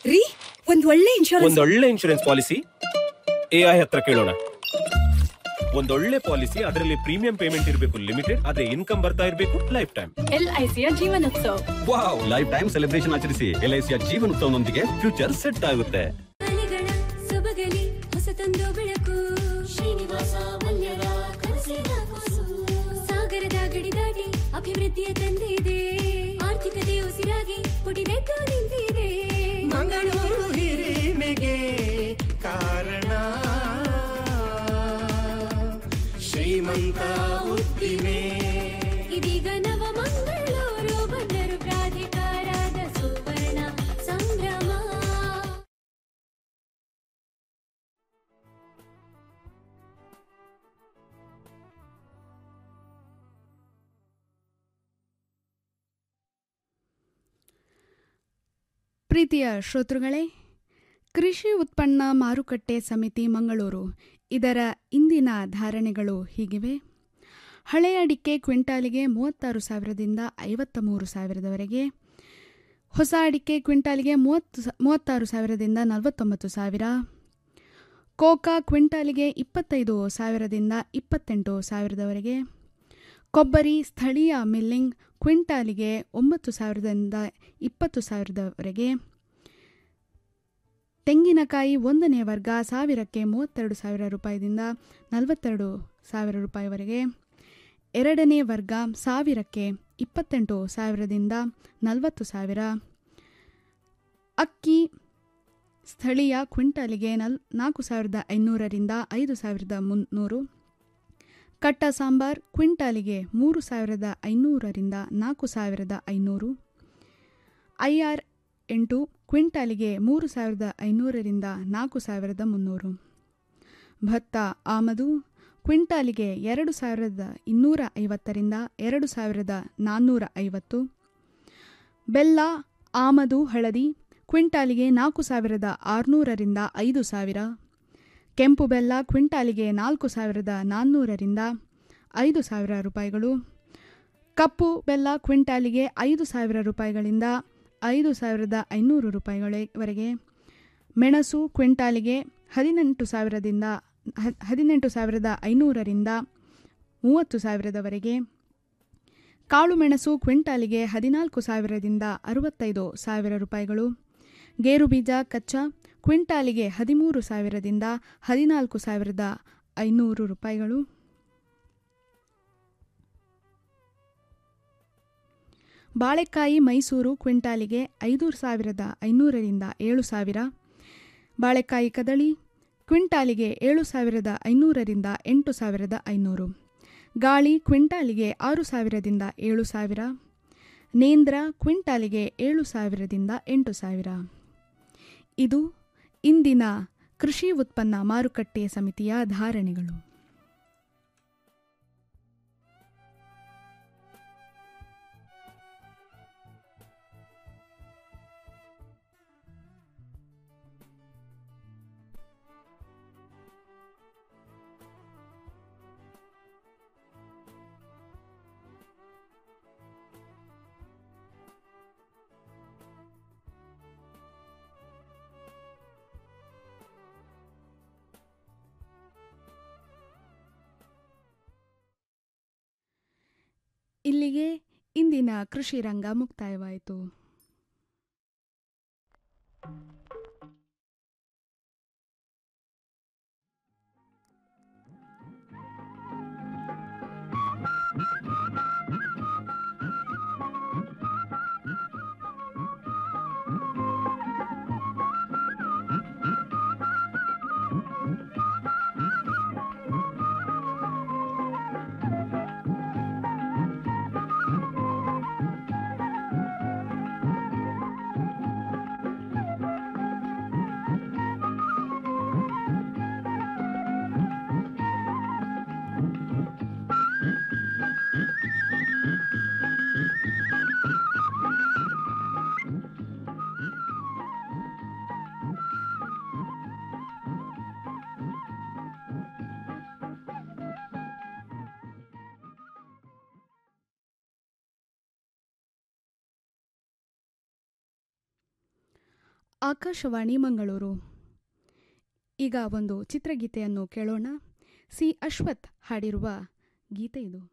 ರೀ ಒಂದ್ ಒಳ್ಳೆ ಇನ್ಶೂರೆನ್ಸ್ ಒಂದೊಳ್ಳೆ ಇನ್ಶೂರೆನ್ಸ್ ಪಾಲಿಸಿ ಎಐ ಹತ್ರ ಕೇಳೋಣ ಒಂದೊಳ್ಳೆ ಪಾಲಿಸಿ ಅದರಲ್ಲಿ ಪ್ರೀಮಿಯಂ ಪೇಮೆಂಟ್ ಇರಬೇಕು ಲಿಮಿಟೆಡ್ ಅದೇ ಇನ್ಕಮ್ ಬರ್ತಾ ಇರಬೇಕು ಲೈಫ್ ಟೈಮ್ ಎಲ್ಐಸಿಯ ಜೀವನೋತ್ಸವ ವಾವ್ ಲೈಫ್ ಟೈಮ್ ಸೆಲೆಬ್ರೇಷನ್ ಆಚರಿಸಿ ಎಲ್ಐಸಿಯ ಜೀವನೋತ್ಸವನೊಂದಿಗೆ ಫ್ಯೂಚರ್ ಸೆಟ್ ಆಗುತ್ತೆ ಮನೆಗಳ ಸೊಬಗಲಿ ಹೊಸತೊಂದು ಬೆಳಕು ಶ್ರೀನಿವಾಸ ಮಲ್ಯರ ಕನಸಿನ ಕೂಸು ಸಾಗರದ ಗಡಿ ದಾಟಿ ಅಭಿವೃದ್ಧಿಯ ತಂದಿದೆ ಆರ್ಥಿಕತೆ ಉಸಿರಾಗಿ ಪುಟಿದೆದ್ದು ನಿಂತಿದೆ ಮಂಗಳೂರು ಹಿರಿಮೆಗೆ ಕಾರಣ ಶ್ರೀಮಂತ ಉದ್ದಿಮೆ ಇದೀಗ ನವ ಮಂಗಳೂರು ಬಂದರು ಪ್ರಾಧಿಕಾರದ ಸುವರ್ಣ ಸಂಭ್ರಮ ಪ್ರೀತಿಯ ಶ್ರೋತೃಗಳೇ ಕೃಷಿ ಉತ್ಪನ್ನ ಮಾರುಕಟ್ಟೆ ಸಮಿತಿ ಮಂಗಳೂರು ಇದರ ಇಂದಿನ ಧಾರಣೆಗಳು ಹೀಗಿವೆ ಹಳೆ ಅಡಿಕೆ ಕ್ವಿಂಟಾಲಿಗೆ ಮೂವತ್ತಾರು ಸಾವಿರದಿಂದ ಐವತ್ತ ಮೂರು ಸಾವಿರದವರೆಗೆ ಹೊಸ ಅಡಿಕೆ ಕ್ವಿಂಟಾಲಿಗೆ ಮೂವತ್ತು ಸ- ಮೂವತ್ತಾರು ಸಾವಿರದಿಂದ ನಲವತ್ತೊಂಬತ್ತು ಸಾವಿರ ಕೋಕಾ ಕ್ವಿಂಟಾಲಿಗೆ ಇಪ್ಪತ್ತೈದು ಸಾವಿರದಿಂದ ಇಪ್ಪತ್ತೆಂಟು ಸಾವಿರದವರೆಗೆ ಕೊಬ್ಬರಿ ಸ್ಥಳೀಯ ಮಿಲ್ಲಿಂಗ್ ಕ್ವಿಂಟಾಲಿಗೆ ಒಂಬತ್ತು ಸಾವಿರದಿಂದ ಇಪ್ಪತ್ತು ಸಾವಿರದವರೆಗೆ ತೆಂಗಿನಕಾಯಿ ಒಂದನೇ ವರ್ಗ ಸಾವಿರಕ್ಕೆ ಮೂವತ್ತೆರಡು ಸಾವಿರ ರೂಪಾಯಿದಿಂದ ನಲವತ್ತೆರಡು ಸಾವಿರ ರೂಪಾಯಿವರೆಗೆ ಎರಡನೇ ವರ್ಗ ಸಾವಿರಕ್ಕೆ ಇಪ್ಪತ್ತೆಂಟು ಸಾವಿರದಿಂದ ನಲವತ್ತು ಸಾವಿರ ಅಕ್ಕಿ ಸ್ಥಳೀಯ ಕ್ವಿಂಟಾಲಿಗೆ ನಲ್ ನಾಲ್ಕು ಸಾವಿರದ ಐನೂರರಿಂದ ಐದು ಸಾವಿರದ ಮುನ್ನೂರು ಕಟ್ಟ ಸಾಂಬಾರ್ ಕ್ವಿಂಟಾಲಿಗೆ ಮೂರು ಸಾವಿರದ ಐನೂರರಿಂದ ನಾಲ್ಕು ಸಾವಿರದ ಐನೂರು ಐಆರ್ ಎಂಟು ಕ್ವಿಂಟಾಲಿಗೆ ಮೂರು ಸಾವಿರದ ಐನೂರರಿಂದ ನಾಲ್ಕು ಸಾವಿರದ ಮುನ್ನೂರು ಭತ್ತ ಆಮದು ಕ್ವಿಂಟಾಲಿಗೆ ಎರಡು ಸಾವಿರದ ಇನ್ನೂರ ಐವತ್ತರಿಂದ ಎರಡು ಸಾವಿರದ ನಾನ್ನೂರ ಐವತ್ತು ಬೆಲ್ಲ ಆಮದು ಹಳದಿ ಕ್ವಿಂಟಾಲಿಗೆ ನಾಲ್ಕು ಸಾವಿರದ ಆರುನೂರರಿಂದ ಐದು ಸಾವಿರ ಕೆಂಪು ಬೆಲ್ಲ ಕ್ವಿಂಟಾಲಿಗೆ ನಾಲ್ಕು ಸಾವಿರದ ನಾನ್ನೂರರಿಂದ ಐದು ಸಾವಿರ ರೂಪಾಯಿಗಳು ಕಪ್ಪು ಬೆಲ್ಲ ಕ್ವಿಂಟಾಲಿಗೆ ಐದು ಸಾವಿರ ರೂಪಾಯಿಗಳಿಂದ ಐದು ಸಾವಿರದ ಐನೂರು ರೂಪಾಯಿಗಳವರೆಗೆ ಮೆಣಸು ಕ್ವಿಂಟಾಲಿಗೆ ಹದಿನೆಂಟು ಸಾವಿರದಿಂದ ಹ- ಹದಿನೆಂಟು ಸಾವಿರದ ಐನೂರರಿಂದ ಮೂವತ್ತು ಸಾವಿರದವರೆಗೆ ಕಾಳು ಮೆಣಸು ಕ್ವಿಂಟಾಲಿಗೆ ಹದಿನಾಲ್ಕು ಸಾವಿರದಿಂದ ಅರವತ್ತೈದು ಸಾವಿರ ರೂಪಾಯಿಗಳು ಗೇರು ಬೀಜ ಕಚ್ಚಾ ಕ್ವಿಂಟಾಲಿಗೆ ಹದಿಮೂರು ಸಾವಿರದಿಂದ ಹದಿನಾಲ್ಕು ಸಾವಿರದ ಐನೂರು ರೂಪಾಯಿಗಳು ಬಾಳೆಕಾಯಿ ಮೈಸೂರು ಕ್ವಿಂಟಾಲಿಗೆ ಐದು ಸಾವಿರದ ಐನೂರರಿಂದ ಏಳು ಸಾವಿರ ಬಾಳೆಕಾಯಿ ಕದಳಿ ಕ್ವಿಂಟಾಲಿಗೆ ಏಳು ಸಾವಿರದ ಐನೂರರಿಂದ ಎಂಟು ಸಾವಿರದ ಐನೂರು ಗಾಳಿ ಕ್ವಿಂಟಾಲಿಗೆ ಆರು ಸಾವಿರದಿಂದ ಏಳು ಸಾವಿರ ನೇಂದ್ರ ಕ್ವಿಂಟಾಲಿಗೆ ಏಳು ಸಾವಿರದಿಂದ ಎಂಟು ಸಾವಿರ ಇದು ಇಂದಿನ ಕೃಷಿ ಉತ್ಪನ್ನ ಮಾರುಕಟ್ಟೆ ಸಮಿತಿಯ ಧಾರಣೆಗಳು ಇಲ್ಲಿಗೆ ಇಂದಿನ ಕೃಷಿ ರಂಗ ಮುಕ್ತಾಯವಾಯಿತು ಆಕಾಶವಾಣಿ ಮಂಗಳೂರು ಈಗ ಒಂದು ಚಿತ್ರಗೀತೆಯನ್ನು ಕೇಳೋಣ ಸಿ ಅಶ್ವಥ್ ಹಾಡಿರುವ ಗೀತೆ ಇದು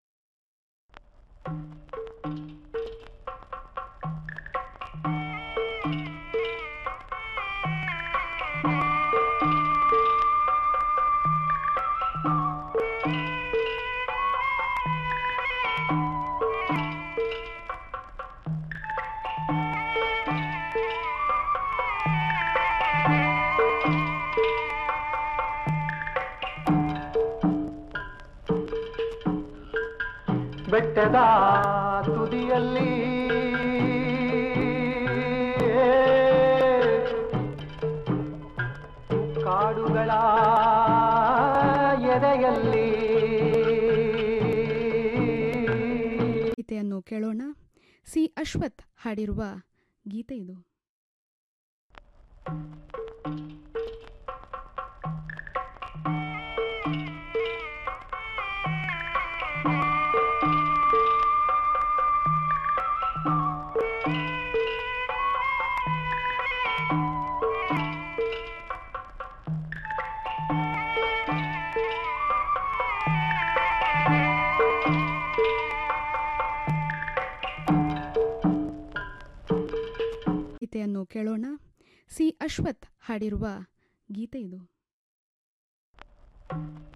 ಬೆಟ್ಟದ ತುದಿಯಲ್ಲಿ ಕಾಡುಗಳ ಎದೆಯಲ್ಲಿ ಗೀತೆಯನ್ನು ಕೇಳೋಣ ಸಿ ಅಶ್ವಥ್ ಹಾಡಿರುವ ಗೀತೆ ಇದು ಗೀತೆಯನ್ನು ಕೇಳೋಣ ಸಿ ಅಶ್ವಥ್ ಹಾಡಿರುವ ಗೀತೆ ಇದು